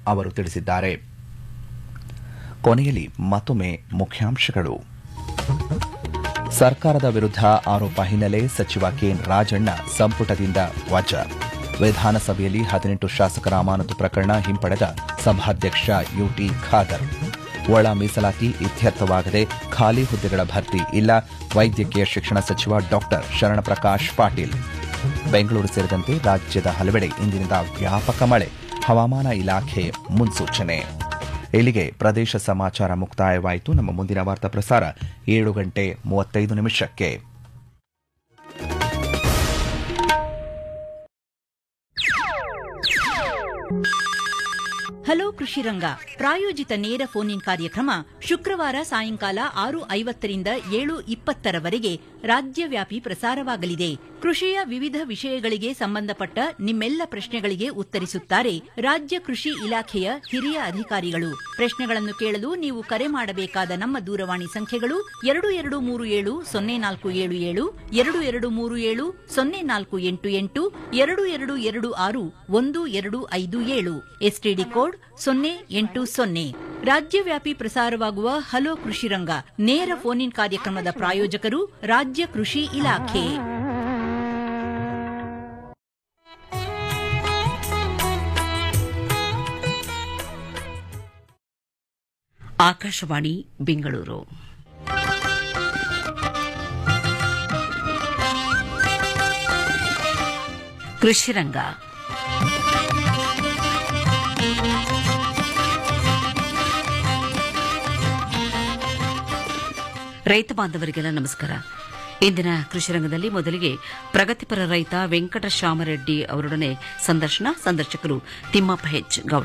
ಅವರು ತಿಳಿಸಿದ್ದಾರೆ ಕೊನೆಯಲ್ಲಿ ಮತ್ತೊಮ್ಮೆ ಮುಖ್ಯಾಂಶಗಳು ಸರ್ಕಾರದ ವಿರುದ್ಧ ಆರೋಪ ಹಿನ್ನೆಲೆ ಸಚಿವ ಕೆಎನ್ ರಾಜಣ್ಣ ಸಂಪುಟದಿಂದ ವಜಾ ವಿಧಾನಸಭೆಯಲ್ಲಿ ಹದಿನೆಂಟು ಶಾಸಕರ ಅಮಾನತು ಪ್ರಕರಣ ಹಿಂಪಡೆದ ಸಭಾಧ್ಯಕ್ಷ ಯುಟಿ ಖಾದರ್ ಒಳ ಮೀಸಲಾತಿ ಇತ್ಯರ್ಥವಾಗದೆ ಖಾಲಿ ಹುದ್ದೆಗಳ ಭರ್ತಿ ಇಲ್ಲ ವೈದ್ಯಕೀಯ ಶಿಕ್ಷಣ ಸಚಿವ ಡಾಕ್ಟರ್ ಶರಣಪ್ರಕಾಶ್ ಪಾಟೀಲ್ ಬೆಂಗಳೂರು ಸೇರಿದಂತೆ ರಾಜ್ಯದ ಹಲವೆಡೆ ಇಂದಿನಿಂದ ವ್ಯಾಪಕ ಮಳೆ ಹವಾಮಾನ ಇಲಾಖೆ ಮುನ್ಸೂಚನೆ ಇಲ್ಲಿಗೆ ಪ್ರದೇಶ ಸಮಾಚಾರ ಮುಕ್ತಾಯವಾಯಿತು ನಮ್ಮ ಮುಂದಿನ ವಾರ್ತಾ ಪ್ರಸಾರ ಏಳು ಗಂಟೆ ಮೂವತ್ತೈದು ನಿಮಿಷಕ್ಕೆ ಹಲೋ ಕೃಷಿರಂಗ ಪ್ರಾಯೋಜಿತ ನೇರ ಫೋನ್ ಇನ್ ಕಾರ್ಯಕ್ರಮ ಶುಕ್ರವಾರ ಸಾಯಂಕಾಲ ಆರು ಐವತ್ತರಿಂದ ಏಳು ಇಪ್ಪತ್ತರವರೆಗೆ ರಾಜ್ಯವ್ಯಾಪಿ ಪ್ರಸಾರವಾಗಲಿದೆ ಕೃಷಿಯ ವಿವಿಧ ವಿಷಯಗಳಿಗೆ ಸಂಬಂಧಪಟ್ಟ ನಿಮ್ಮೆಲ್ಲ ಪ್ರಶ್ನೆಗಳಿಗೆ ಉತ್ತರಿಸುತ್ತಾರೆ ರಾಜ್ಯ ಕೃಷಿ ಇಲಾಖೆಯ ಹಿರಿಯ ಅಧಿಕಾರಿಗಳು ಪ್ರಶ್ನೆಗಳನ್ನು ಕೇಳಲು ನೀವು ಕರೆ ಮಾಡಬೇಕಾದ ನಮ್ಮ ದೂರವಾಣಿ ಸಂಖ್ಯೆಗಳು ಎರಡು ಎರಡು ಮೂರು ಏಳು ಸೊನ್ನೆ ನಾಲ್ಕು ಏಳು ಏಳು ಎರಡು ಎರಡು ಮೂರು ಏಳು ಸೊನ್ನೆ ನಾಲ್ಕು ಎಂಟು ಎಂಟು ಎರಡು ಎರಡು ಎರಡು ಆರು ಒಂದು ಎರಡು ಐದು ಏಳು ಎಸ್ಟಿಡಿ ಕೋಡ್ ಸೊನ್ನೆ ಎಂಟು ಸೊನ್ನೆ ರಾಜ್ಯವ್ಯಾಪಿ ಪ್ರಸಾರವಾಗುವ ಹಲೋ ಕೃಷಿರಂಗ ನೇರ ಫೋನ್ ಇನ್ ಕಾರ್ಯಕ್ರಮದ ಪ್ರಾಯೋಜಕರು ರಾಜ್ಯ ಕೃಷಿ ಇಲಾಖೆ ಆಕಾಶವಾಣಿ ಬೆಂಗಳೂರು ಕೃಷಿರಂಗ ರೈತ ಬಾಂಧವರಿಗೆಲ್ಲ ನಮಸ್ಕಾರ ಇಂದಿನ ಕೃಷಿರಂಗದಲ್ಲಿ ಮೊದಲಿಗೆ ಪ್ರಗತಿಪರ ರೈತ ವೆಂಕಟಶ್ಯಾಮರೆಡ್ಡಿ ಅವರೊಡನೆ ಸಂದರ್ಶನ ಸಂದರ್ಶಕರು ತಿಮ್ಮಪ್ಪ ಹೆಚ್ ಗೌಡ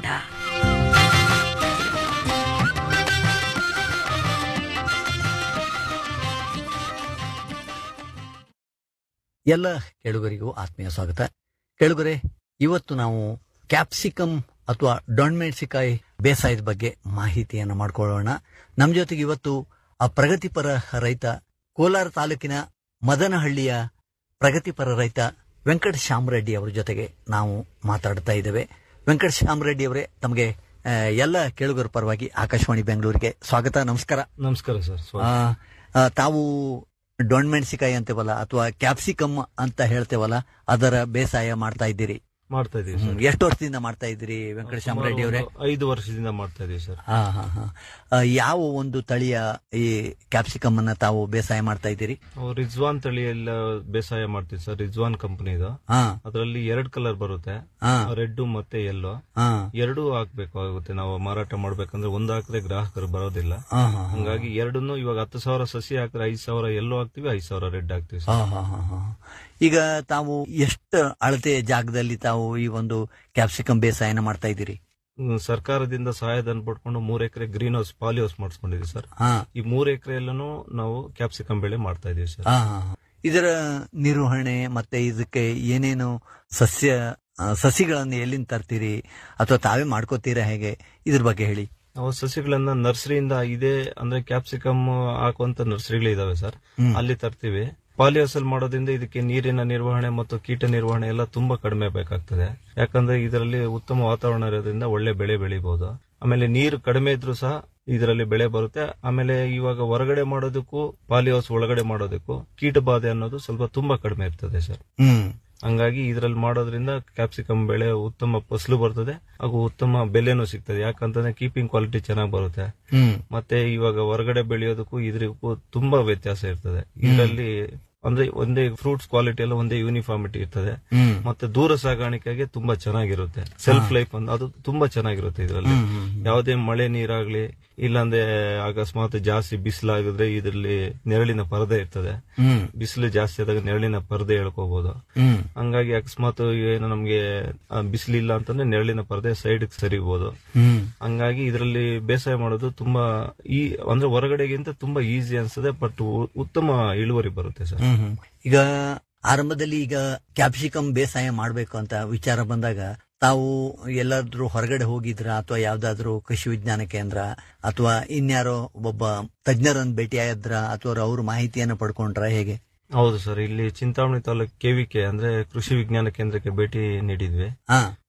ಎಲ್ಲ ಕೇಳುಗರಿಗೂ ಆತ್ಮೀಯ ಸ್ವಾಗತ ಕೇಳುಗರೆ ಇವತ್ತು ನಾವು ಕ್ಯಾಪ್ಸಿಕಮ್ ಅಥವಾ ಡೊಣ್ಮೆಣ್ಸಿಕಾಯಿ ಬೇಸಾಯದ ಬಗ್ಗೆ ಮಾಹಿತಿಯನ್ನು ಮಾಡ್ಕೊಳ್ಳೋಣ ನಮ್ಮ ಜೊತೆಗೆ ಇವತ್ತು ಆ ಪ್ರಗತಿಪರ ರೈತ ಕೋಲಾರ ತಾಲೂಕಿನ ಮದನಹಳ್ಳಿಯ ಪ್ರಗತಿಪರ ರೈತ ವೆಂಕಟ ಶ್ಯಾಮರೆಡ್ಡಿ ಅವರ ಜೊತೆಗೆ ನಾವು ಮಾತಾಡ್ತಾ ಇದ್ದೇವೆ ವೆಂಕಟ ಶ್ಯಾಮರೆಡ್ಡಿ ಅವರೇ ತಮಗೆ ಆ, ಎಲ್ಲ ಕೇಳುಗರ ಪರವಾಗಿ ಆಕಾಶವಾಣಿ ಬೆಂಗಳೂರಿಗೆ ಸ್ವಾಗತ ನಮಸ್ಕಾರ ನಮಸ್ಕಾರ ಸರ್ ಆ, ಆ, ತಾವು ಡೊಣ್ಮೆಣ್ಸಿಕಾಯಿ ಅಂತೇವಲ್ಲ ಅಥವಾ ಕ್ಯಾಪ್ಸಿಕಮ್ ಅಂತ ಹೇಳ್ತೇವಲ್ಲ ಅದರ ಬೇಸಾಯ ಮಾಡ್ತಾ ಇದ್ದೀರಿ ಮಾಡ್ತಾ ಇದೀವಿ ಹ್ಮ್. ಸರ್ ಎಷ್ಟು ವರ್ಷದಿಂದ ಮಾಡ್ತಾ ಇದ್ದೀರಿ ವೆಂಕಟೇಶ್ವರ ರೆಡ್ಡಿ ಅವರೇ ಸುಮಾರು ಒಂದು ಐದು ವರ್ಷದಿಂದ ಮಾಡ್ತಾ ಇದೀವಿ ಸರ್ ಹಾ ಹಾ ಹಾ ಆ, ಯಾವ ಒಂದು ತಳಿಯ ಈ ಕ್ಯಾಪ್ಸಿಕಮ್ ಅನ್ನ ತಾವು ಬೇಸಾಯ ಮಾಡ್ತಾ ಇದ್ದೀರಿ ನಾವು ರಿಜ್ವಾನ್ ತಳಿಯೆಲ್ಲ ಬೇಸಾಯ ಮಾಡ್ತೀವಿ ಸರ್ ರಿಜ್ವಾನ್ ಕಂಪನಿದು ಹಾ ಅದರಲ್ಲಿ ಎರಡ್ ಕಲರ್ ಬರುತ್ತೆ ಹಾ ರೆಡ್ ಮತ್ತೆ ಯೆಲ್ಲೋ ಹಾ ಎರಡೂ ಹಾಕ್ಬೇಕು ಆಗುತ್ತೆ ನಾವು ಮಾರಾಟ ಮಾಡ್ಬೇಕಂದ್ರೆ ಒಂದು ಹಾಕಿದ್ರೆ ಗ್ರಾಹಕರು ಬರೋದಿಲ್ಲ ಹಾ ಹಾ ಹಂಗಾಗಿ ಎರಡನ್ನು ಇವಾಗ ಹತ್ತು ಸಾವಿರ ಸಸಿ ಹಾಕಿದ್ರೆ ಐದ್ ಸಾವಿರ ಎಲ್ಲೋ ಹಾಕ್ತಿವಿ ಐದ್ ಸಾವಿರ ರೆಡ್ ಹಾಕ್ತಿವಿ ಹಾ ಸರ್ ಹಾ ಹಾ ಹಾ ಈಗ ತಾವು ಎಷ್ಟು ಅಳತೆ ಜಾಗದಲ್ಲಿ ತಾವು ಈ ಒಂದು ಕ್ಯಾಪ್ಸಿಕಮ್ ಬೇಸಾಯನ ಮಾಡ್ತಾ ಇದ್ದೀರಿ ಹ್ಮ್, ಸರ್ಕಾರದಿಂದ ಸಹಾಯಧನ ಪಡ್ಕೊಂಡು ಮೂರ್ ಎಕರೆ ಗ್ರೀನ್ ಹೌಸ್ ಪಾಲಿ ಹೌಸ್ ಮಾಡಿಸ್ಕೊಂಡಿದೀವಿ ಸರ್ ಹಾ ಈ ಮೂರ್ ಎಕರೆ ಎಲ್ಲಾನು ನಾವು ಕ್ಯಾಪ್ಸಿಕಮ್ ಬೆಳೆ ಮಾಡ್ತಾ ಇದೀವಿ ಸರ್ ಹಾ, ಹಾ, ಹಾ. ಇದರ ನಿರ್ವಹಣೆ ಮತ್ತೆ ಇದಕ್ಕೆ ಏನೇನು ಸಸ್ಯ ಆ, ಸಸಿಗಳನ್ನು ಎಲ್ಲಿಂದ ತರ್ತೀರಿ ಅಥವಾ ತಾವೇ ಮಾಡ್ಕೋತೀರಾ ಹೇಗೆ ಇದ್ರ ಬಗ್ಗೆ ಹೇಳಿ ನಾವು ಸಸಿಗಳನ್ನ ನರ್ಸರಿಯಿಂದ ಇದೆ ಅಂದ್ರೆ ಕ್ಯಾಪ್ಸಿಕಮ್ ಹಾಕುವಂತ ನರ್ಸರಿಗಳು ಇದಾವೆ ಸರ್ ಹ್ಮ್. ಅಲ್ಲಿ ತರ್ತೀವಿ ಪಾಲಿಹೌಸಲ್ ಮಾಡೋದ್ರಿಂದ ಇದಕ್ಕೆ ನೀರಿನ ನಿರ್ವಹಣೆ ಮತ್ತು ಕೀಟ ನಿರ್ವಹಣೆ ಎಲ್ಲ ತುಂಬಾ ಕಡಿಮೆ ಬೇಕಾಗ್ತದೆ ಯಾಕಂದ್ರೆ ಇದರಲ್ಲಿ ಉತ್ತಮ ವಾತಾವರಣ ಇರೋದ್ರಿಂದ ಒಳ್ಳೆ ಬೆಳೆ ಬೆಳಿಬಹುದು ಆಮೇಲೆ ನೀರು ಕಡಿಮೆ ಇದ್ರೂ ಸಹ ಇದರಲ್ಲಿ ಬೆಳೆ ಬರುತ್ತೆ ಆಮೇಲೆ ಇವಾಗ ಹೊರಗಡೆ ಮಾಡೋದಕ್ಕೂ ಪಾಲಿಹೌಸ್ ಒಳಗಡೆ ಮಾಡೋದಕ್ಕೂ ಕೀಟ ಬಾಧೆ ಅನ್ನೋದು ಸ್ವಲ್ಪ ತುಂಬಾ ಕಡಿಮೆ ಇರ್ತದೆ ಸರ್ ಹ್ಮ್ ಹಂಗಾಗಿ ಇದರಲ್ಲಿ ಮಾಡೋದ್ರಿಂದ ಕ್ಯಾಪ್ಸಿಕಮ್ ಬೆಳೆ ಉತ್ತಮ ಫಸಲು ಬರ್ತದೆ ಹಾಗೂ ಉತ್ತಮ ಬೆಲೆನೂ ಸಿಗ್ತದೆ ಯಾಕಂತಂದ್ರೆ ಕೀಪಿಂಗ್ ಕ್ವಾಲಿಟಿ ಚೆನ್ನಾಗಿ ಬರುತ್ತೆ ಹ್ಮ್ ಮತ್ತೆ ಇವಾಗ ಹೊರಗಡೆ ಬೆಳೆಯೋದಕ್ಕೂ ಇದ್ರಿಗೂ ತುಂಬಾ ವ್ಯತ್ಯಾಸ ಇರ್ತದೆ ಇದರಲ್ಲಿ ಅಂದ್ರೆ ಒಂದೇ ಫ್ರೂಟ್ಸ್ ಕ್ವಾಲಿಟಿ ಎಲ್ಲ ಒಂದೇ ಯೂನಿಫಾರ್ಮಿಟಿ ಇರ್ತದೆ ಹ್ಮ್ ಮತ್ತೆ ದೂರ ಸಾಗಾಣಿಕೆಗೆ ತುಂಬಾ ಚೆನ್ನಾಗಿರುತ್ತೆ ಸೆಲ್ಫ್ ಲೈಫ್ ಅಂತ ಅದು ತುಂಬಾ ಚೆನ್ನಾಗಿರುತ್ತೆ ಇದರಲ್ಲಿ ಹ್ಮ್, ಹ್ಮ್, ಹ್ಮ್. ಯಾವುದೇ ಮಳೆ ನೀರಾಗ್ಲಿ ಇಲ್ಲಾಂದ್ರೆ ಅಕಸ್ಮಾತ್ ಜಾಸ್ತಿ ಬಿಸಿಲಾಗಿದ್ರೆ ಇದರಲ್ಲಿ ನೆರಳಿನ ಪರದೆ ಇರ್ತದೆ ಹ್ಮ್ ಬಿಸಿಲು ಜಾಸ್ತಿ ಆದಾಗ ನೆರಳಿನ ಪರದೆ ಹೇಳ್ಕೋಬಹುದು ಹ್ಮ್ ಹಂಗಾಗಿ ಅಕಸ್ಮಾತ್ ಏನು ನಮ್ಗೆ ಆ, ಬಿಸಿಲಿಲ್ಲ ಅಂತಂದ್ರೆ ನೆರಳಿನ ಪರದೆ ಸೈಡ್ ಸರಿಬಹುದು ಹ್ಮ್ ಹಂಗಾಗಿ ಇದರಲ್ಲಿ ಬೇಸಾಯ ಮಾಡೋದು ತುಂಬಾ ಈ ಅಂದ್ರೆ ಹೊರಗಡೆಗಿಂತ ತುಂಬಾ ಈಸಿ ಅನ್ಸ್ತದೆ ಬಟ್ ಉತ್ತಮ ಇಳುವರಿ ಬರುತ್ತೆ ಸರ್ ಹ್ಮ್ ಹ್ಮ್. ಈಗ ಆರಂಭದಲ್ಲಿ ಈಗ ಕ್ಯಾಪ್ಸಿಕಮ್ ಬೇಸಾಯ ಮಾಡ್ಬೇಕು ಅಂತ ವಿಚಾರ ಬಂದಾಗ ತಾವು ಎಲ್ಲಾದ್ರೂ ಹೊರಗಡೆ ಹೋಗಿದ್ರ ಅಥವಾ ಯಾವ್ದಾದ್ರು ಕೃಷಿ ವಿಜ್ಞಾನ ಕೇಂದ್ರ ಅಥವಾ ಇನ್ಯಾರೋ ಒಬ್ಬ ತಜ್ಞರನ್ನು ಭೇಟಿಯಾದ್ರ ಅಥವಾ ಅವ್ರ ಮಾಹಿತಿಯನ್ನ ಪಡ್ಕೊಂಡ್ರ ಹೇಗೆ ಹೌದು ಸರ್ ಇಲ್ಲಿ ಚಿಂತಾಮಣಿ ತಾಲೂಕು ಕೆವಿಕೆ ಅಂದ್ರೆ ಕೃಷಿ ವಿಜ್ಞಾನ ಕೇಂದ್ರಕ್ಕೆ ಭೇಟಿ ನೀಡಿದ್ವಿ ಹಾ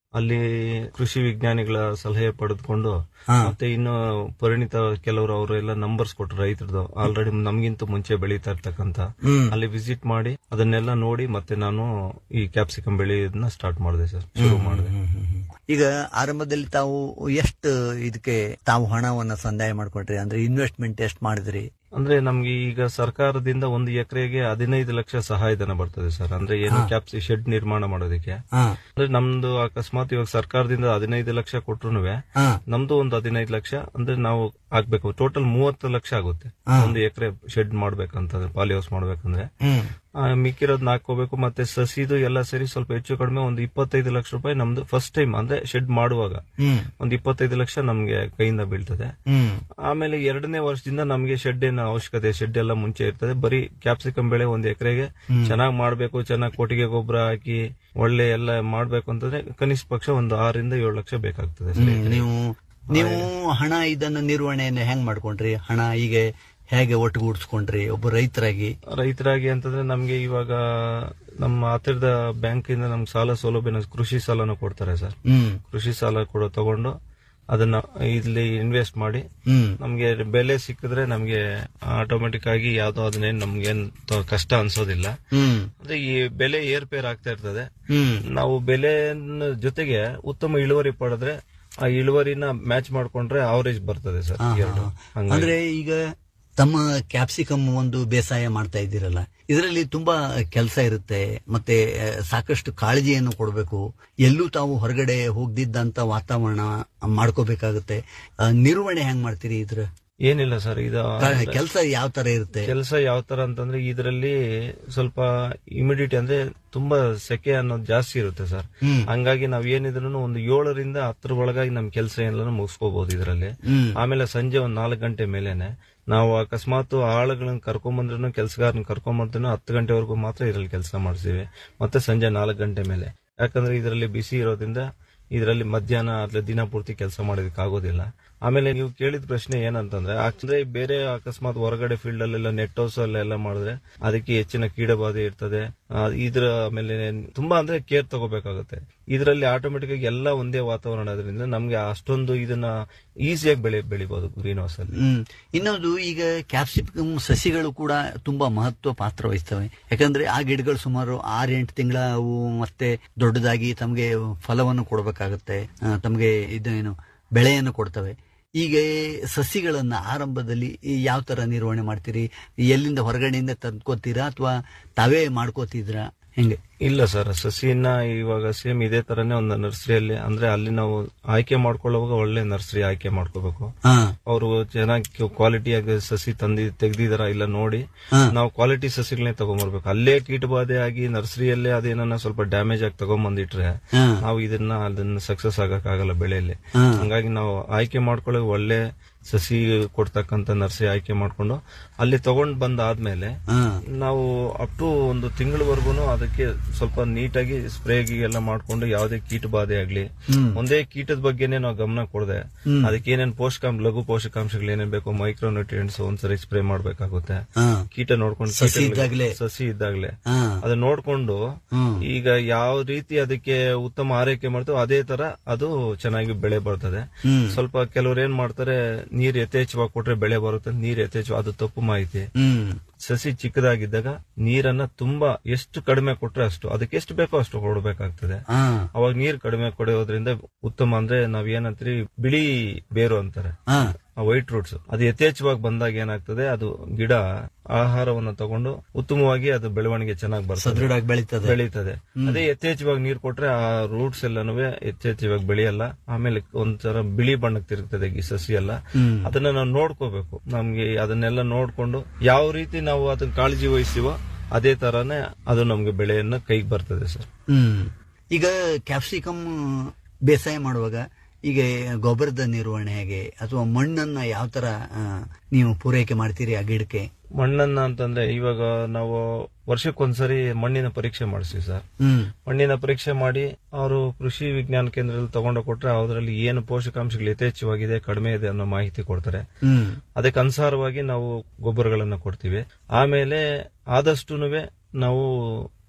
ಅಲ್ಲಿ ಕೃಷಿ ವಿಜ್ಞಾನಿಗಳ ಸಲಹೆ ಪಡೆದುಕೊಂಡು ಹಾ. ಮತ್ತೆ ಇನ್ನು ಪರಿಣಿತ ಕೆಲವರು ಅವರೆಲ್ಲ ನಂಬರ್ಸ್ ಕೊಟ್ಟರು ರೈತರದು ಆಲ್ರೆಡಿ ನಮ್ಗಿಂತ ಮುಂಚೆ ಬೆಳೀತಾ ಇರ್ತಕ್ಕಂತ ಹ್ಮ್. ಅಲ್ಲಿ ವಿಸಿಟ್ ಮಾಡಿ ಅದನ್ನೆಲ್ಲ ನೋಡಿ ಮತ್ತೆ ನಾನು ಈ ಕ್ಯಾಪ್ಸಿಕಮ್ ಬೆಳೆಯೋದನ್ನ ಸ್ಟಾರ್ಟ್ ಮಾಡಿದೆ ಸರ್ ಶುರು ಮಾಡಿದೆ ಹ್ಮ್, ಹ್ಮ್, ಹ್ಮ್. ಈಗ ಆರಂಭದಲ್ಲಿ ತಾವು ಎಷ್ಟು ಇದಕ್ಕೆ ತಾವು ಹಣವನ್ನ ಸಂದಾಯ ಮಾಡ್ಕೊಂಡ್ರಿ ಅಂದ್ರೆ ಇನ್ವೆಸ್ಟ್ಮೆಂಟ್ ಎಷ್ಟು ಮಾಡಿದ್ರಿ ಅಂದ್ರೆ ನಮ್ಗೆ ಈಗ ಸರ್ಕಾರದಿಂದ ಒಂದು ಎಕರೆಗೆ ಹದಿನೈದು ಲಕ್ಷ ಸಹಾಯಧನ ಬರ್ತದೆ ಸರ್ ಅಂದ್ರೆ ಏನು ಕ್ಯಾಪ್ಸಿ ಶೆಡ್ ನಿರ್ಮಾಣ ಮಾಡೋದಕ್ಕೆ ಹಾ ಅಂದ್ರೆ ನಮ್ದು ಅಕಸ್ಮಾತ್ ಇವಾಗ ಸರ್ಕಾರದಿಂದ ಹದಿನೈದು ಲಕ್ಷ ಕೊಟ್ರು ಹಾ ನಮ್ದು ಒಂದು ಹದಿನೈದು ಲಕ್ಷ ಅಂದ್ರೆ ನಾವು ಆಗ್ಬೇಕು ಟೋಟಲ್ ಮೂವತ್ತು ಲಕ್ಷ ಆಗುತ್ತೆ ಒಂದು ಎಕರೆ ಶೆಡ್ ಮಾಡ್ಬೇಕಂತಂದ್ರೆ ಪಾಲಿ ಹೌಸ್ ಮಾಡ್ಬೇಕಂದ್ರೆ ಹ್ಮ್ ಆ, ಮಿಕ್ಕಿರೋದ್ನ ಹಾಕೋಬೇಕು ಮತ್ತೆ ಸಸಿದು ಎಲ್ಲ ಸೇರಿ ಸ್ವಲ್ಪ ಹೆಚ್ಚು ಕಡಿಮೆ ಒಂದು ಇಪ್ಪತ್ತೈದು ಲಕ್ಷ ರೂಪಾಯಿ ನಮ್ದು ಫಸ್ಟ್ ಟೈಮ್ ಅಂದ್ರೆ ಶೆಡ್ ಮಾಡುವಾಗ ಹ್ಮ್ ಒಂದು ಇಪ್ಪತ್ತೈದು ಲಕ್ಷ ನಮ್ಗೆ ಕೈಯಿಂದ ಬೀಳ್ತದೆ ಹ್ಮ್ ಆಮೇಲೆ ಎರಡನೇ ವರ್ಷದಿಂದ ನಮ್ಗೆ ಶೆಡ್ ಏನ ಅವಶ್ಯಕತೆ ಶೆಡ್ ಎಲ್ಲ ಮುಂಚೆ ಇರ್ತದೆ ಬರೀ ಕ್ಯಾಪ್ಸಿಕಮ್ ಬೆಳೆ ಒಂದ್ ಎಕರೆಗೆ ಚೆನ್ನಾಗಿ ಮಾಡ್ಬೇಕು ಚೆನ್ನಾಗಿ ಕೊಟ್ಟಿಗೆ ಗೊಬ್ಬರ ಹಾಕಿ ಒಳ್ಳೆ ಎಲ್ಲ ಮಾಡ್ಬೇಕು ಅಂತಂದ್ರೆ ಕನಿಷ್ಠ ಪಕ್ಷ ಒಂದು ಆರರಿಂದ ಏಳು ಲಕ್ಷ ಬೇಕಾಗ್ತದೆ ಸರ್ ಹ್ಮ್. ನೀವು ನೀವು ಹಣ ಇದನ್ನ ನಿರ್ವಹಣೆಯನ್ನು ಹೆಂಗ್ ಮಾಡ್ಕೊಂಡ್ರಿ ಹಣ ಈಗ ಹೇಗೆ ಒಟ್ಟುಗೂಡಿಸ್ಕೊಂಡ್ರಿ ಒಬ್ಬ ರೈತರಾಗಿ ರೈತರಾಗಿ ಅಂತಂದ್ರೆ ನಮ್ಗೆ ಇವಾಗ ನಮ್ಮ ಹತ್ತಿರದ ಬ್ಯಾಂಕ್ ಇಂದ ನಮ್ಗೆ ಸಾಲ ಸೌಲಭ್ಯನ ಕೃಷಿ ಸಾಲನ ಕೊಡ್ತಾರೆ ಸರ್ ಹ್ಮ್ ಕೃಷಿ ಸಾಲ ಕೂಡ ತಗೊಂಡು ಅದನ್ನ ಇಲ್ಲಿ ಇನ್ವೆಸ್ಟ್ ಮಾಡಿ ಹ್ಮ್ ನಮ್ಗೆ ಬೆಲೆ ಸಿಕ್ಕಿದ್ರೆ ನಮ್ಗೆ ಆಟೋಮೆಟಿಕ್ ಆಗಿ ಯಾವ್ದೋ ಅದನ್ನೇನ್ ನಮ್ಗೇನ್ ತ- ಕಷ್ಟ ಅನ್ಸೋದಿಲ್ಲ ಹ್ಮ್ ಅಂದ್ರೆ ಈ ಬೆಲೆ ಏರ್ಪೇರ್ ಆಗ್ತಾ ಇರ್ತದೆ ಹ್ಮ್ ನಾವು ಬೆಲೆ ಜೊತೆಗೆ ಉತ್ತಮ ಇಳುವರಿ ಪಡೆದ್ರೆ ಆ ಇಳುವರಿನ ಮ್ಯಾಚ್ ಮಾಡ್ಕೊಂಡ್ರೆ ಅವರೇಜ್ ಬರ್ತದೆ ಸರ್ ಹಾ, ಎರಡು ಹಾ. ಹಂಗಾಗಿ. ಅಂದ್ರೆ ಈಗ ತಮ್ಮ ಕ್ಯಾಪ್ಸಿಕಮ್ ಒಂದು ಬೇಸಾಯ ಮಾಡ್ತಾ ಇದ್ದೀರಲ್ಲ ಇದರಲ್ಲಿ ತುಂಬಾ ಕೆಲಸ ಇರುತ್ತೆ ಮತ್ತೆ ಆ, ಸಾಕಷ್ಟು ಕಾಳಜಿಯನ್ನು ಕೊಡಬೇಕು ಎಲ್ಲೂ ತಾವು ಹೊರಗಡೆ ಹೋಗ್ದಿದ್ದಂತ ವಾತಾವರಣ ಮಾಡ್ಕೋಬೇಕಾಗುತ್ತೆ ಆ, ನಿರ್ವಹಣೆ ಹೆಂಗ್ ಮಾಡ್ತೀರಿ ಇದ್ರ ಏನಿಲ್ಲ ಸರ್ ಇದು ಕೆಲಸ ಯಾವ ತರ ಇರುತ್ತೆ ಕೆಲಸ ಯಾವ ತರ ಅಂತಂದ್ರೆ ಇದರಲ್ಲಿ ಸ್ವಲ್ಪ ಇಮಿಡಿಟಿ ಅಂದ್ರೆ ತುಂಬಾ ಸೆಕೆ ಅನ್ನೋದು ಜಾಸ್ತಿ ಇರುತ್ತೆ ಸರ್ ಹ್ಮ್. ಹಂಗಾಗಿ ನಾವ್ ಏನಿದ್ರು ಒಂದು ಏಳರಿಂದ ಹತ್ತರ ಒಳಗಾಗಿ ನಮ್ ಕೆಲಸ ಎಲ್ಲ ಮುಗಿಸ್ಕೋಬಹುದು ಇದರಲ್ಲಿ ಹ್ಮ್ ಆಮೇಲೆ ಸಂಜೆ ಒಂದ್ ನಾಲ್ಕು ಗಂಟೆ ಮೇಲೆನೆ ನಾವು ಅಕಸ್ಮಾತ್ ಆಳುಗಳನ್ನ ಕರ್ಕೊಂಬಂದ್ರು ಕೆಲಸಗಾರನ ಕರ್ಕೊಂಬಂದ್ರು ಹತ್ತು ಗಂಟೆವರೆಗೂ ಮಾತ್ರ ಇದರಲ್ಲಿ ಕೆಲಸ ಮಾಡಿಸ್ತೀವಿ ಮತ್ತೆ ಸಂಜೆ ನಾಲ್ಕು ಗಂಟೆ ಮೇಲೆ ಯಾಕಂದ್ರೆ ಇದರಲ್ಲಿ ಬಿಸಿ ಇರೋದ್ರಿಂದ ಇದರಲ್ಲಿ ಮಧ್ಯಾಹ್ನ ಅಥವಾ ದಿನ ಪೂರ್ತಿ ಕೆಲಸ ಮಾಡೋದಕ್ಕೆ ಆಗೋದಿಲ್ಲ ಆಮೇಲೆ ನೀವು ಕೇಳಿದ ಪ್ರಶ್ನೆ ಏನಂತಂದ್ರೆ ಆಕ್ಚುಲಿ ಬೇರೆ ಅಕಸ್ಮಾತ್ ಹೊರಗಡೆ ಫೀಲ್ಡ್ ಅಲ್ಲೆಲ್ಲ ನೆಟ್ ಹೌಸ್ ಅಲ್ಲೆಲ್ಲ ಮಾಡಿದ್ರೆ ಅದಕ್ಕೆ ಹೆಚ್ಚಿನ ಕೀಡಬಾಧೆ ಇರ್ತದೆ ಆ, ಇದ್ರ ಮೇಲೆ ತುಂಬಾ ಅಂದ್ರೆ ಕೇರ್ ತಗೋಬೇಕಾಗುತ್ತೆ ಇದರಲ್ಲಿ ಆಟೋಮೆಟಿಕ್ ಆಗಿ ಎಲ್ಲ ಒಂದೇ ವಾತಾವರಣ ಅದರಿಂದ ನಮ್ಗೆ ಅಷ್ಟೊಂದು ಇದನ್ನ ಈಸಿಯಾಗಿ ಬೆಳೆ ಬೆಳಿಬಹುದು ಗ್ರೀನ್ ಹೌಸ್ ಅಲ್ಲಿ ಹ್ಮ್ ಇನ್ನೊಂದು ಈಗ ಕ್ಯಾಪ್ಸಿಕಮ್ ಸಸಿಗಳು ಕೂಡ ತುಂಬಾ ಮಹತ್ವ ಪಾತ್ರ ವಹಿಸ್ತವೆ ಯಾಕಂದ್ರೆ ಆ ಗಿಡಗಳು ಸುಮಾರು ಆರ್ ಎಂಟು ತಿಂಗಳ ಅವು ಮತ್ತೆ ದೊಡ್ಡದಾಗಿ ತಮಗೆ ಫಲವನ್ನು ಕೊಡಬೇಕಾಗುತ್ತೆ ಆ, ತಮಗೆ ಇದೇನು ಬೆಳೆಯನ್ನು ಕೊಡ್ತವೆ ಈಗ ಸಸಿಗಳನ್ನ ಆರಂಭದಲ್ಲಿ ಯಾವ ತರ ನಿರ್ವಹಣೆ ಮಾಡ್ತೀರಿ ಎಲ್ಲಿಂದ ಹೊರಗಡೆಯಿಂದ ತಂದ್ಕೋತೀರಾ ಅಥವಾ ತಾವೇ ಮಾಡ್ಕೋತಿದ್ರಾ ಹೆಂಗೆ ಇಲ್ಲ ಸರ್ ಸಸಿನ ಇವಾಗ ಸೇಮ್ ಇದೇ ತರನೇ ಒಂದು ನರ್ಸರಿಯಲ್ಲಿ ಅಂದ್ರೆ ಅಲ್ಲಿ ನಾವು ಆಯ್ಕೆ ಮಾಡ್ಕೊಳ್ಳುವಾಗ ಒಳ್ಳೆ ನರ್ಸರಿ ಆಯ್ಕೆ ಮಾಡ್ಕೋಬೇಕು ಹಾ ಅವರು ಚೆನ್ನಾಗಿ ಕ್ವಾಲಿಟಿಯಾಗಿ ಸಸಿ ತಂದಿ ತೆಗ್ದಿದಾರ ಇಲ್ಲ ನೋಡಿ ಹಾ. ನಾವು ಕ್ವಾಲಿಟಿ ಸಸಿಗಳನ್ನೇ ತಗೊಂಡ್ಬರ್ಬೇಕು ಅಲ್ಲೇ ಕೀಟಬಾಧೆ ಆಗಿ ನರ್ಸರಿಯಲ್ಲೇ ಅದೇನ ಸ್ವಲ್ಪ ಡ್ಯಾಮೇಜ್ ಆಗಿ ತಗೊಂಡ್ಬಂದಿಟ್ರೆ ಹಾ. ನಾವು ಇದನ್ನ ಅದನ್ನ ಸಕ್ಸಸ್ ಆಗಕ್ ಆಗಲ್ಲ ಬೆಳೆಯಲ್ಲಿ ಹಾ. ಹಂಗಾಗಿ ನಾವು ಆಯ್ಕೆ ಮಾಡ್ಕೊಳ್ಳೋ ಒಳ್ಳೆ ಸಸಿ ಕೊಡ್ತಕ್ಕಂತ ನರ್ಸರಿ ಆಯ್ಕೆ ಮಾಡ್ಕೊಂಡು ಅಲ್ಲಿ ತಗೊಂಡ್ ಬಂದಾದ್ಮೇಲೆ ಹಾ ನಾವು ಅಪ್ ಟು ಒಂದು ತಿಂಗಳವರೆಗೂ ಅದಕ್ಕೆ ಸ್ವಲ್ಪ ನೀಟಾಗಿ ಸ್ಪ್ರೇ ಎಲ್ಲ ಮಾಡ್ಕೊಂಡು ಯಾವುದೇ ಕೀಟ ಬಾಧೆ ಆಗ್ಲಿ ಹ್ಮ್. ಒಂದೇ ಕೀಟದ ಬಗ್ಗೆನೇ ನಾವು ಗಮನ ಕೊಡದೆ ಹ್ಮ್. ಅದಕ್ಕೆ ಏನೇನ್ ಪೋಷಕಾಂಶ ಲಘು ಪೋಷಕಾಂಶಗಳು ಏನೇನ್ ಬೇಕು ಮೈಕ್ರೋ ನ್ಯೂಟ್ರಿಯೆಂಟ್ಸ್ ಒಂದ್ಸರಿ ಸ್ಪ್ರೇ ಮಾಡ್ಬೇಕಾಗುತ್ತೆ ಹಾ ಕೀಟ ನೋಡ್ಕೊಂಡು ಸಸಿ ಕೀಟಗಳಿಗೆ- ಇದ್ದಾಗ್ಲೇ. ಸಸಿ ಇದ್ದಾಗ್ಲೇ ಹಾ ಅದನ್ನ ನೋಡ್ಕೊಂಡು ಹ್ಮ್. ಈಗ ಯಾವ ರೀತಿ ಅದಕ್ಕೆ ಉತ್ತಮ ಆರೈಕೆ ಮಾಡ್ತೀವೋ ಅದೇ ತರ ಅದು ಚೆನ್ನಾಗಿ ಬೆಳೆ ಬರ್ತದೆ ಹ್ಮ್. ಸ್ವಲ್ಪ ಕೆಲವ್ರು ಏನ್ ಮಾಡ್ತಾರೆ ನೀರ್ ಯಥೇಚ್ಛವಾಗಿ ಕೊಟ್ರೆ ಬೆಳೆ ಬರುತ್ತೆ ನೀರ್ ಯಥೇಚ್ಛ ಅದು ತಪ್ಪು ಮಾಹಿತಿ ಹ್ಮ್ ಸಸಿ ಚಿಕ್ಕದಾಗಿದ್ದಾಗ ನೀರನ್ನ ತುಂಬಾ ಎಷ್ಟು ಕಡಿಮೆ ಕೊಟ್ರೆ ಅಷ್ಟು ಅದಕ್ಕೆ ಎಷ್ಟು ಬೇಕೋ ಅಷ್ಟು ಕೊಡಬೇಕಾಗ್ತದೆ ಹಾ ಅವಾಗ ನೀರ್ ಕಡಿಮೆ ಕೊಡೋದ್ರಿಂದ ಉತ್ತಮ ಅಂದ್ರೆ ನಾವ್ ಏನಂತೀರಿ ಬಿಳಿ ಬೇರು ಅಂತಾರೆ ಹಾ ವೈಟ್ ರೂಟ್ಸ್ ಅದು ಯಥೇಚ್ಛವಾಗಿ ಬಂದಾಗ ಏನಾಗ್ತದೆ ಅದು ಗಿಡ ಆಹಾರವನ್ನು ತಗೊಂಡು ಉತ್ತಮವಾಗಿ ಅದು ಬೆಳವಣಿಗೆ ಚೆನ್ನಾಗಿ ಬರ್ತದೆ ಸದೃಢವಾಗಿ ಬೆಳೀತದೆ ಬೆಳೀತದೆ ಅದೇ ಯಥೇಚ್ಛವಾಗಿ ನೀರ್ ಕೊಟ್ರೆ ಆ ರೂಟ್ಸ್ ಎಲ್ಲಾನು ಯಥೇಚ್ಛವಾಗಿ ಬೆಳೆಯಲ್ಲ ಆಮೇಲೆ ಒಂಥರ ಬಿಳಿ ಬಣ್ಣಕ್ಕೆ ತಿರುಗ್ತದೆ ಈ ಸಸಿ ಎಲ್ಲ ಹ್ಮ್. ಅದನ್ನ ನಾವು ನೋಡ್ಕೋಬೇಕು ನಮ್ಗೆ ಅದನ್ನೆಲ್ಲ ನೋಡ್ಕೊಂಡು ಯಾವ ರೀತಿ ನಾವು ಅದನ್ನ ಕಾಳಜಿ ವಹಿಸ್ತೀವೋ ಅದೇ ತರಾನೇ ಅದು ನಮ್ಗೆ ಬೆಳೆಯನ್ನ ಕೈಗೆ ಬರ್ತದೆ ಸರ್ ಹ್ಮ್ ಈಗ ಕ್ಯಾಪ್ಸಿಕಮ್ ಬೇಸಾಯ ಮಾಡುವಾಗ ಈಗ ಗೊಬ್ಬರದ ನಿರ್ವಹಣೆ ಹೇಗೆ ಅಥವಾ ಮಣ್ಣನ್ನ ಯಾವ ತರ ಆ, ನೀವು ಪೂರೈಕೆ ಮಾಡ್ತೀರಿ ಆ ಗಿಡಕ್ಕೆ ಮಣ್ಣನ್ನ ಅಂತಂದ್ರೆ ಇವಾಗ ನಾವು ವರ್ಷಕ್ಕೊಂದ್ಸರಿ ಮಣ್ಣಿನ ಪರೀಕ್ಷೆ ಮಾಡಿಸ್ತೀವಿ ಸರ್ ಹ್ಮ್ ಮಣ್ಣಿನ ಪರೀಕ್ಷೆ ಮಾಡಿ ಅವರು ಕೃಷಿ ವಿಜ್ಞಾನ ಕೇಂದ್ರದಲ್ಲಿ ತಗೊಂಡು ಕೊಟ್ರೆ ಅದರಲ್ಲಿ ಏನು ಪೋಷಕಾಂಶಗಳು ಯಥೇಚ್ಛವಾಗಿದೆ ಕಡಿಮೆ ಇದೆ ಅನ್ನೋ ಮಾಹಿತಿ ಕೊಡ್ತಾರೆ ಹ್ಮ್ ಅದಕ್ಕೆ ಅನುಸಾರವಾಗಿ ನಾವು ಗೊಬ್ಬರಗಳನ್ನ ಕೊಡ್ತೀವಿ ಆಮೇಲೆ ಆದಷ್ಟು ನಾವು